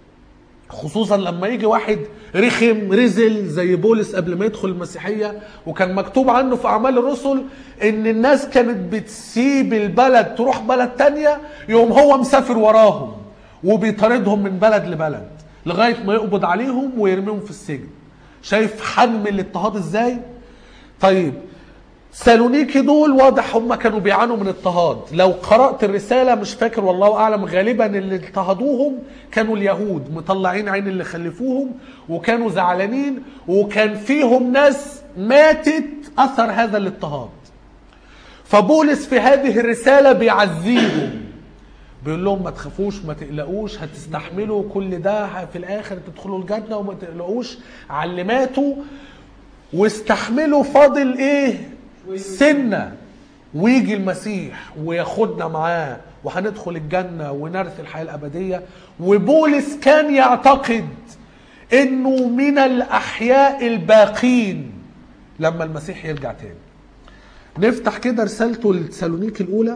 خصوصا لما يجي واحد رخم رزل زي بولس قبل ما يدخل المسيحية وكان مكتوب عنه في أعمال الرسل إن الناس كانت بتسيب البلد تروح بلد تانية يوم هو مسافر وراهم وبيطاردهم من بلد لبلد لغاية ما يقبض عليهم ويرميهم في السجن شايف حجم الاضطهاد ازاي طيب سالونيكي دول واضح هم كانوا بيعانوا من اضطهاد لو قرأت الرسالة مش فاكر والله أعلم غالبا اللي اضطهدوهم كانوا اليهود مطلعين عين اللي خلفوهم وكانوا زعلانين وكان فيهم ناس ماتت أثر هذا الاضطهاد فبولس في هذه الرسالة بيعزيهم بيقول لهم ما تخافوش ما تقلقوش هتستحملوا كل ده في الاخر تدخلوا الجنه وما تقلقوش علماته واستحملوا فاضل ايه سنه ويجي المسيح وياخدنا معاه وهندخل الجنه ونرث الحياه الابديه وبولس كان يعتقد انه من الاحياء الباقين لما المسيح يرجع تاني نفتح كده رسالته لتسالونيك الاولى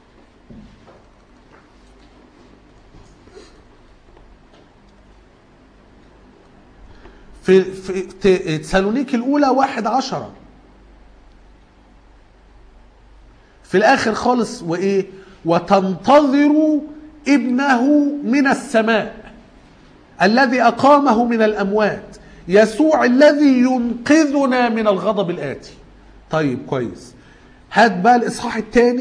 في في ت- تسالونيك الاولى واحد عشرة في الاخر خالص وايه وتنتظر ابنه من السماء الذي اقامه من الاموات يسوع الذي ينقذنا من الغضب الاتي طيب كويس هات بقى الاصحاح الثاني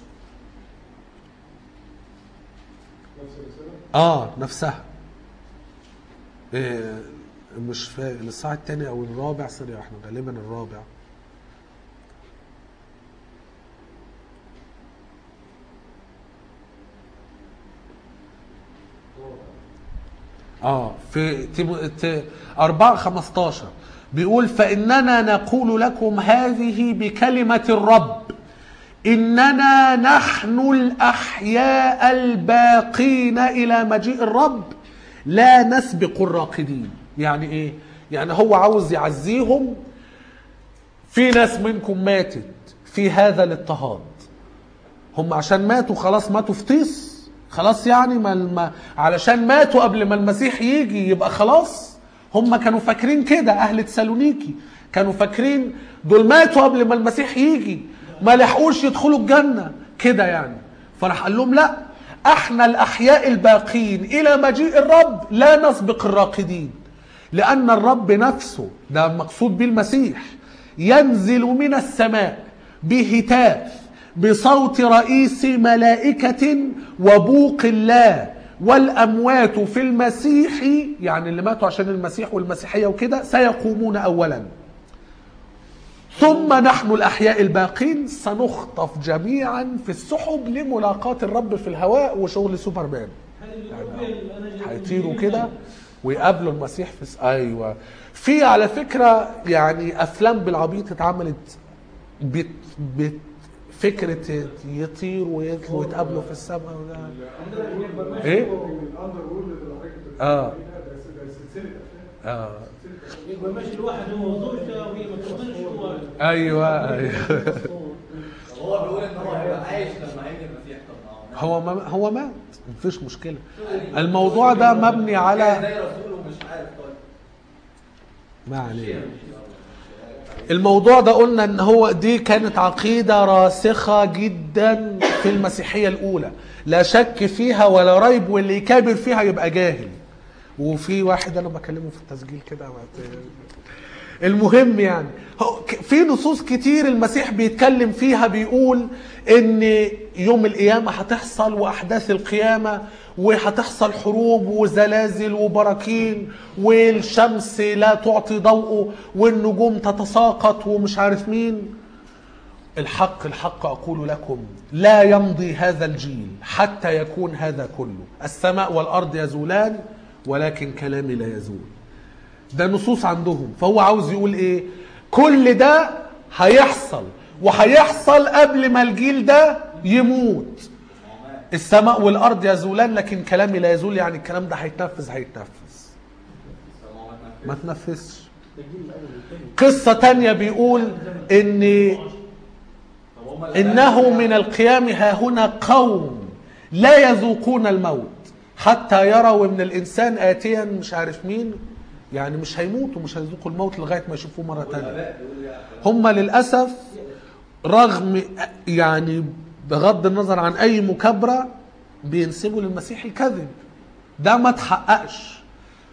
نفس الرسالة اه نفسها إيه مش فاهم الاصحاح الثاني او الرابع سوري احنا غالبا الرابع اه في تيمو... ت... 4 15 بيقول فإننا نقول لكم هذه بكلمة الرب إننا نحن الأحياء الباقين إلى مجيء الرب لا نسبق الراقدين يعني إيه؟ يعني هو عاوز يعزيهم في ناس منكم ماتت في هذا الاضطهاد هم عشان ماتوا خلاص ماتوا في طيس خلاص يعني ما ما علشان ماتوا قبل ما المسيح يجي يبقى خلاص هم كانوا فاكرين كده اهل تسالونيكي كانوا فاكرين دول ماتوا قبل ما المسيح يجي ما لحقوش يدخلوا الجنه كده يعني فراح قال لهم لا احنا الاحياء الباقين الى مجيء الرب لا نسبق الراقدين لان الرب نفسه ده مقصود به المسيح ينزل من السماء بهتاف بصوت رئيس ملائكة وبوق الله والأموات في المسيح يعني اللي ماتوا عشان المسيح والمسيحية وكده سيقومون أولا ثم نحن الأحياء الباقين سنخطف جميعا في السحب لملاقاة الرب في الهواء وشغل سوبرمان هيطيروا كده ويقابلوا المسيح في س... ايوه في على فكره يعني افلام بالعبيط اتعملت بت... بت... فكره يطير ويطلع ويتقابلوا في السماء وده إيه؟ الاندر وورلد اللي حضرتك بتتكلم آه. عليه ده ده ده سلسله افلام اه يبقى ماشي الواحد هو زوجته وهي ما توصلش هو ايوه ايوه طب هو بيقول ان هو هيبقى عايش لما هيجي المسيح طب ما هو هو ما هو مات مفيش مشكله الموضوع ده مبني على زي رسول ومش عارف طيب ما علينا الموضوع ده قلنا ان هو دي كانت عقيدة راسخة جدا في المسيحية الاولى لا شك فيها ولا ريب واللي يكابر فيها يبقى جاهل وفي واحد انا بكلمه في التسجيل كده المهم يعني هو ك- في نصوص كتير المسيح بيتكلم فيها بيقول ان يوم القيامة هتحصل واحداث القيامة وهتحصل حروب وزلازل وبراكين والشمس لا تعطي ضوءه والنجوم تتساقط ومش عارف مين الحق الحق أقول لكم لا يمضي هذا الجيل حتى يكون هذا كله السماء والأرض يزولان ولكن كلامي لا يزول ده نصوص عندهم فهو عاوز يقول ايه كل ده هيحصل وهيحصل قبل ما الجيل ده يموت السماء والارض يزولان لكن كلامي لا يزول يعني الكلام ده هيتنفذ هيتنفذ ما تنفذش قصة تانية بيقول ان انه من القيام ها هنا قوم لا يذوقون الموت حتى يروا من الانسان اتيا مش عارف مين يعني مش هيموتوا مش هيذوقوا الموت لغايه ما يشوفوه مره تانية هم للاسف رغم يعني بغض النظر عن اي مكابره بينسبوا للمسيح الكذب ده ما تحققش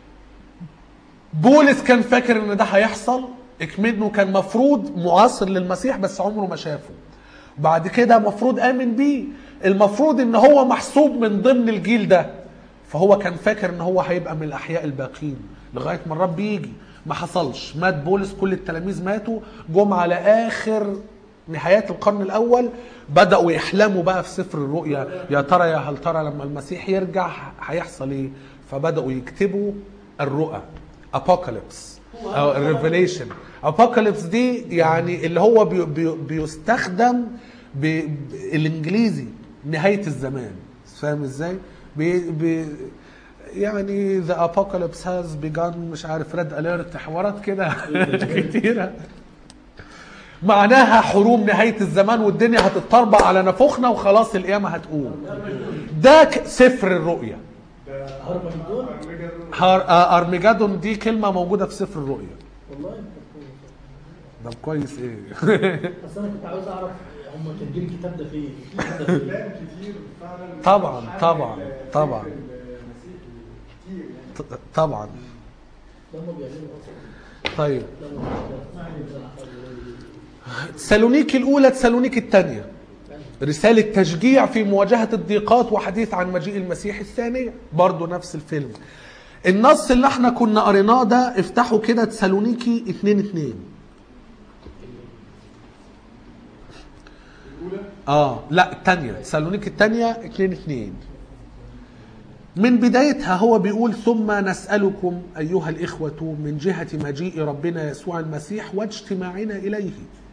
بولس كان فاكر ان ده هيحصل اكمنه كان مفروض معاصر للمسيح بس عمره ما شافه بعد كده مفروض امن بيه المفروض ان هو محسوب من ضمن الجيل ده فهو كان فاكر ان هو هيبقى من الاحياء الباقين لغايه ما الرب يجي ما حصلش مات بولس كل التلاميذ ماتوا جم على اخر نهايات القرن الاول بداوا يحلموا بقى في سفر الرؤيا يا ترى يا هل ترى لما المسيح يرجع هيحصل ايه فبداوا يكتبوا الرؤى ابوكاليبس او الريفيليشن ابوكاليبس دي يعني اللي هو بي بي بيستخدم ب- بالانجليزي نهايه الزمان فاهم ازاي بي بي يعني ذا ابوكاليبس هاز بيجان مش عارف ريد اليرت حوارات كده كتيره معناها حروب نهايه الزمان والدنيا هتتطربع على نفوخنا وخلاص القيامه هتقوم ده ك- سفر الرؤيا هرمجدون هار- آه، ارمجدون دي كلمه موجوده في سفر الرؤيا والله ده كويس ايه بس انا كنت عاوز اعرف هم كاتبين الكتاب ده فين؟ في كتاب ده فين؟ افلام كتير فعلا طبعاً، حامل طبعاً، الفكر طبعاً. المسيحي كتير يعني ط- طبعا ده هم بيعملوا اصلا طيب لما ما علينا. تسالونيكي الاولى تسالونيكي الثانيه رسالة تشجيع في مواجهة الضيقات وحديث عن مجيء المسيح الثانية برضو نفس الفيلم النص اللي احنا كنا قريناه ده افتحوا كده تسالونيكي اتنين اتنين الاولى اه لا الثانية تسالونيكي الثانية اتنين اتنين من بدايتها هو بيقول ثم نسألكم أيها الإخوة من جهة مجيء ربنا يسوع المسيح واجتماعنا إليه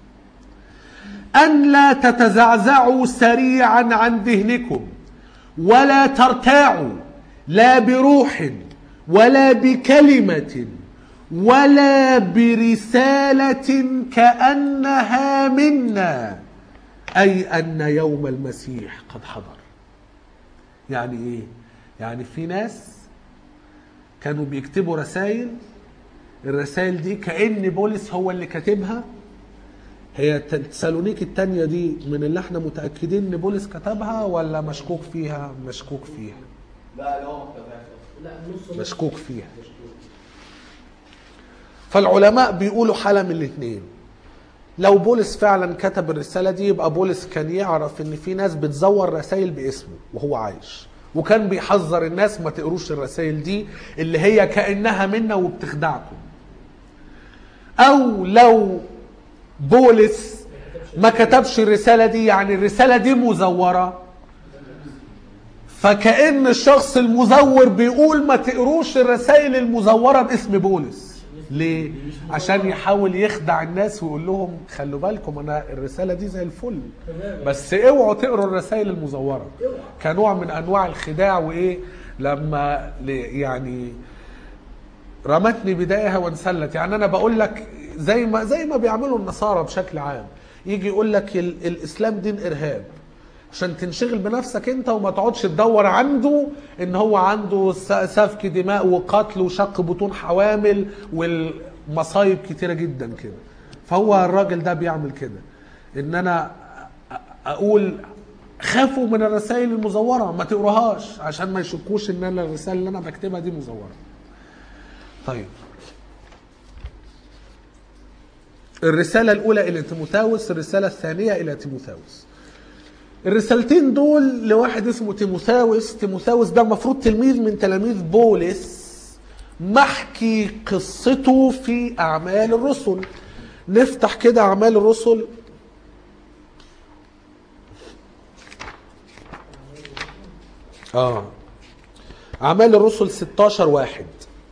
أن لا تتزعزعوا سريعا عن ذهنكم ولا ترتاعوا لا بروح ولا بكلمة ولا برسالة كأنها منا أي أن يوم المسيح قد حضر يعني إيه؟ يعني في ناس كانوا بيكتبوا رسائل الرسائل دي كأن بولس هو اللي كاتبها هي تسالونيك التانية دي من اللي احنا متأكدين ان بولس كتبها ولا مشكوك فيها مشكوك فيها لا لا هو ما كتبهاش اصلا لا نص مشكوك فيها فالعلماء بيقولوا حالة من الاثنين لو بولس فعلا كتب الرسالة دي يبقى بولس كان يعرف ان في ناس بتزور رسائل باسمه وهو عايش وكان بيحذر الناس ما تقروش الرسائل دي اللي هي كأنها منا وبتخدعكم او لو بولس ما كتبش الرسالة دي يعني الرسالة دي مزورة فكأن الشخص المزور بيقول ما تقروش الرسائل المزورة باسم بولس ليه؟ عشان يحاول يخدع الناس ويقول لهم خلوا بالكم انا الرسالة دي زي الفل بس اوعوا تقروا الرسائل المزورة كنوع من انواع الخداع وايه لما ل- يعني رمتني بدايها وانسلت يعني انا بقول لك زي ما زي ما بيعملوا النصارى بشكل عام يجي يقول لك ال- الاسلام دين ارهاب عشان تنشغل بنفسك انت وما تقعدش تدور عنده ان هو عنده س- سفك دماء وقتل وشق بطون حوامل والمصايب كتيره جدا كده فهو الراجل ده بيعمل كده ان انا أ- اقول خافوا من الرسائل المزوره ما تقروهاش عشان ما يشكوش ان انا الرسائل اللي انا بكتبها دي مزوره طيب الرسالة الأولى إلى تيموثاوس الرسالة الثانية إلى تيموثاوس الرسالتين دول لواحد اسمه تيموثاوس تيموثاوس ده المفروض تلميذ من تلاميذ بولس محكي قصته في أعمال الرسل نفتح كده أعمال الرسل آه أعمال الرسل 16 واحد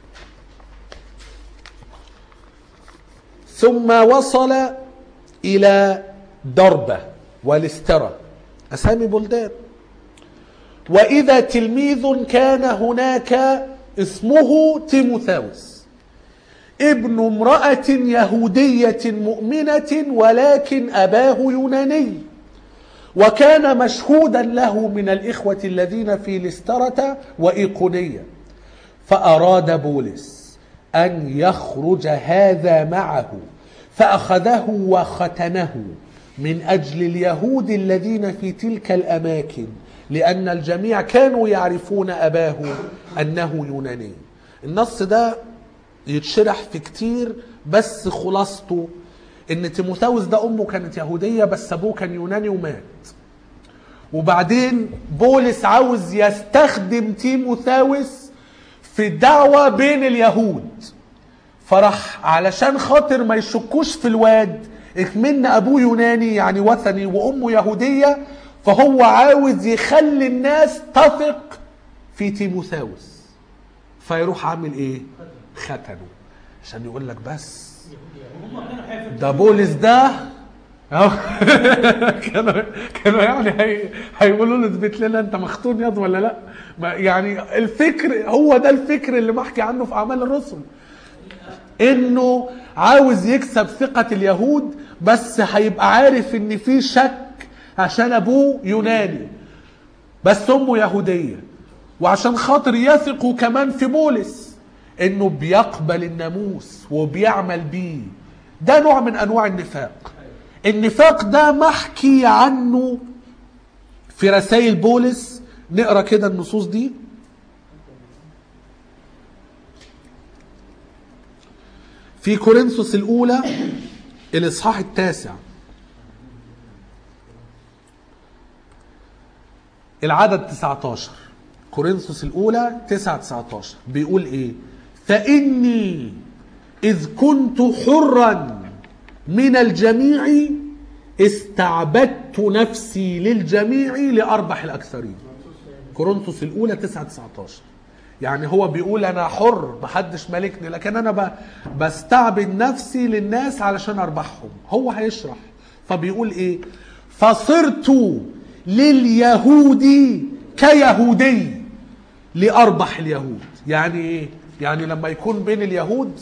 ثم وصل إلى دربة ولسترة أسامي بلدان وإذا تلميذ كان هناك اسمه تيموثاوس ابن امرأة يهودية مؤمنة ولكن أباه يوناني وكان مشهودا له من الإخوة الذين في لسترة وإيقونية فأراد بولس أن يخرج هذا معه فأخذه وختنه من أجل اليهود الذين في تلك الأماكن لأن الجميع كانوا يعرفون أباه أنه يوناني النص ده يتشرح في كتير بس خلاصته ان تيموثاوس ده امه كانت يهوديه بس ابوه كان يوناني ومات وبعدين بولس عاوز يستخدم تيموثاوس في الدعوه بين اليهود فراح علشان خاطر ما يشكوش في الواد اكمن ابوه يوناني يعني وثني وامه يهوديه فهو عاوز يخلي الناس تثق في تيموثاوس فيروح عامل ايه ختنه عشان يقول لك بس هم كانوا حيفرقوا ده بولس ده أهو. كانوا كانوا يعني هي هيقولوا له اثبت لنا انت مختون ياض ولا لا ما يعني الفكر هو ده الفكر اللي محكي عنه في اعمال الرسل انه عاوز يكسب ثقة اليهود بس هيبقى عارف ان في شك عشان ابوه يوناني بس امه يهودية وعشان خاطر يثقوا كمان في بولس انه بيقبل الناموس وبيعمل بيه ده نوع من انواع النفاق النفاق ده محكي عنه في رسائل بولس نقرا كده النصوص دي في كورنثوس الاولى الاصحاح التاسع العدد 19 كورنثوس الاولى 9 19 بيقول ايه فاني اذ كنت حرا من الجميع استعبدت نفسي للجميع لاربح الاكثرين كورنثوس الاولى 9 19 يعني هو بيقول انا حر محدش مالكني لكن انا ب- بستعبد نفسي للناس علشان اربحهم هو هيشرح فبيقول ايه فصرت لليهود كيهودي لاربح اليهود يعني ايه يعني لما يكون بين اليهود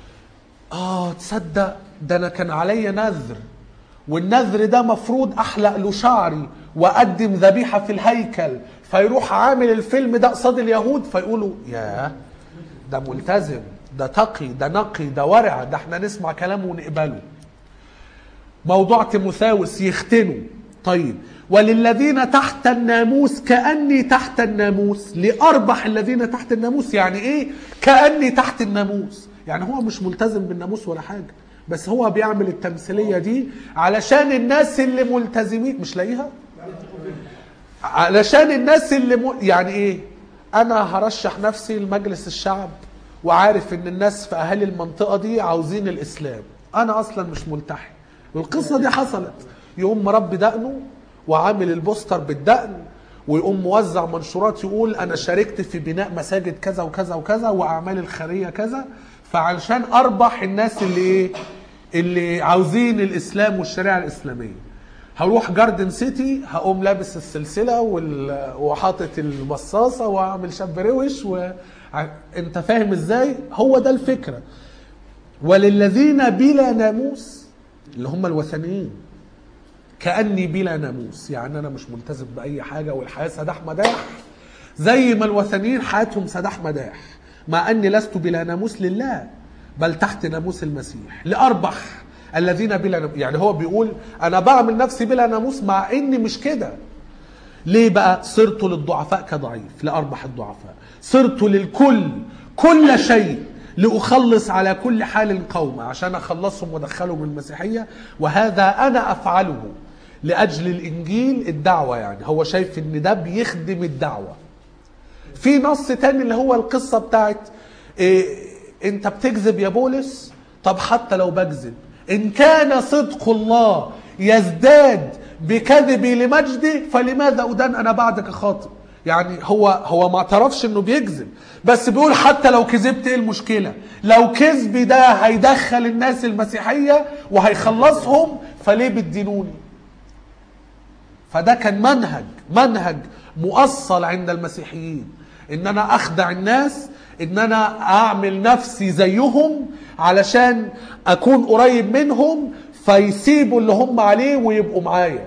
اه تصدق ده انا كان عليا نذر والنذر ده مفروض احلق له شعري واقدم ذبيحه في الهيكل فيروح عامل الفيلم ده قصاد اليهود فيقولوا يا ده ملتزم ده تقي ده نقي ده ورع ده احنا نسمع كلامه ونقبله موضوع تيموثاوس يختنوا طيب وللذين تحت الناموس كأني تحت الناموس لأربح الذين تحت الناموس يعني إيه كأني تحت الناموس يعني هو مش ملتزم بالناموس ولا حاجة بس هو بيعمل التمثيلية دي علشان الناس اللي ملتزمين مش لاقيها علشان الناس اللي م... يعني ايه انا هرشح نفسي لمجلس الشعب وعارف ان الناس في اهالي المنطقه دي عاوزين الاسلام انا اصلا مش ملتحي والقصه دي حصلت يقوم مربي دقنه وعامل البوستر بالدقن ويقوم موزع منشورات يقول انا شاركت في بناء مساجد كذا وكذا وكذا واعمال الخيريه كذا فعلشان اربح الناس اللي ايه اللي عاوزين الاسلام والشريعه الاسلاميه هروح جاردن سيتي هقوم لابس السلسله وال... وحاطط المصاصه واعمل شاب روش و... ع- انت فاهم ازاي هو ده الفكره وللذين بلا ناموس اللي هم الوثنيين كاني بلا ناموس يعني انا مش ملتزم باي حاجه والحياه سداح مداح زي ما الوثنيين حياتهم سداح مداح مع اني لست بلا ناموس لله بل تحت ناموس المسيح لاربح الذين بلا ناموس يعني هو بيقول انا بعمل نفسي بلا ناموس مع اني مش كده ليه بقى صرت للضعفاء كضعيف لاربح الضعفاء صرت للكل كل شيء لاخلص على كل حال قوم عشان اخلصهم وادخلهم المسيحيه وهذا انا افعله لاجل الانجيل الدعوه يعني هو شايف ان ده بيخدم الدعوه في نص تاني اللي هو القصة بتاعت إيه انت بتكذب يا بولس طب حتى لو بكذب ان كان صدق الله يزداد بكذبي لمجدي فلماذا ادان انا بعدك خاطئ يعني هو هو ما اعترفش انه بيكذب بس بيقول حتى لو كذبت ايه المشكله لو كذبي ده هيدخل الناس المسيحيه وهيخلصهم فليه بتدينوني فده كان منهج منهج مؤصل عند المسيحيين ان انا اخدع الناس ان انا اعمل نفسي زيهم علشان اكون قريب منهم فيسيبوا اللي هم عليه ويبقوا معايا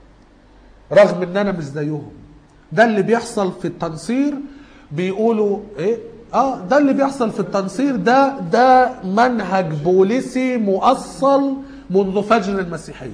رغم ان انا مش زيهم ده اللي بيحصل في التنصير بيقولوا ايه اه ده اللي بيحصل في التنصير ده ده منهج بوليسي مؤصل منذ فجر المسيحيه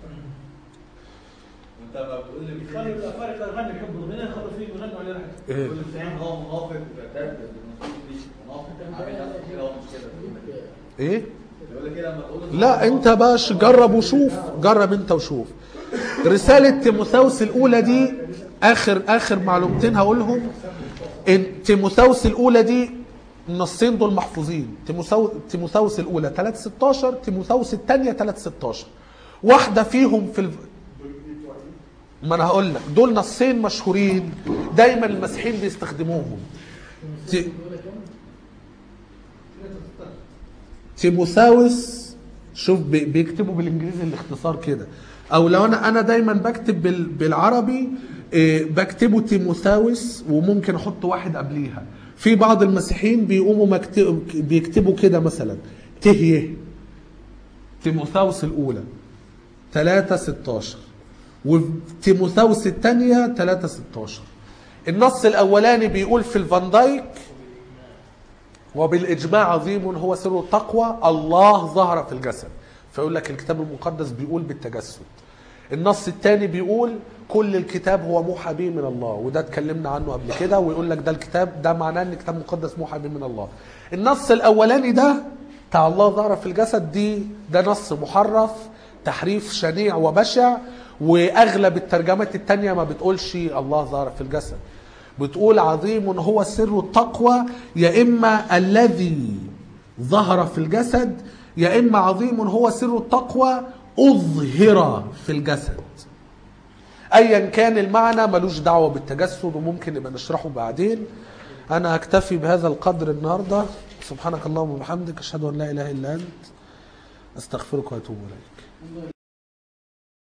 وانت ما بتقول لي خلوا الافارقه الغني يحبوا الغنى خلوا فيه يغنوا عليه راحته إيه؟ بتقول لي فاهم هو منافق وكذاب بالنصوص دي منافق عامل نفسه كده هو مش كده ايه بيقول لك كده لما تقول لا انت باش جرب وشوف جرب انت وشوف رسالة تيموثاوس الأولى دي آخر آخر معلومتين هقولهم إن تيموثاوس الأولى دي النصين دول محفوظين تيموثاو- تيموثاوس الأولى 3 16 تيموثاوس الثانية 3 16 واحده فيهم في الف... ما انا هقول لك دول نصين مشهورين دايما المسيحيين بيستخدموهم ت... تيموثاوس شوف بي- بيكتبوا بالانجليزي الاختصار كده او لو انا انا دايما بكتب بال- بالعربي إيه، بكتبه تيموثاوس وممكن احط واحد قبليها في بعض المسيحيين بيقوموا مكتب بيكتبوا كده مثلا تهيه تيموثاوس الاولى 3 16 وتيموثاوس الثانيه 3 16 النص الاولاني بيقول في الفان دايك وبالاجماع عظيم هو سر التقوى الله ظهر في الجسد فيقول لك الكتاب المقدس بيقول بالتجسد النص الثاني بيقول كل الكتاب هو موحى به من الله وده اتكلمنا عنه قبل كده ويقول لك ده الكتاب ده معناه ان الكتاب المقدس موحى به من الله النص الاولاني ده بتاع الله ظهر في الجسد دي ده نص محرف تحريف شنيع وبشع واغلب الترجمات التانية ما بتقولش الله ظهر في الجسد بتقول عظيم هو سر التقوى يا اما الذي ظهر في الجسد يا اما عظيم هو سر التقوى اظهر في الجسد ايا كان المعنى ملوش دعوه بالتجسد وممكن نبقى نشرحه بعدين انا اكتفي بهذا القدر النهارده سبحانك اللهم وبحمدك اشهد ان لا اله الا انت استغفرك واتوب اليك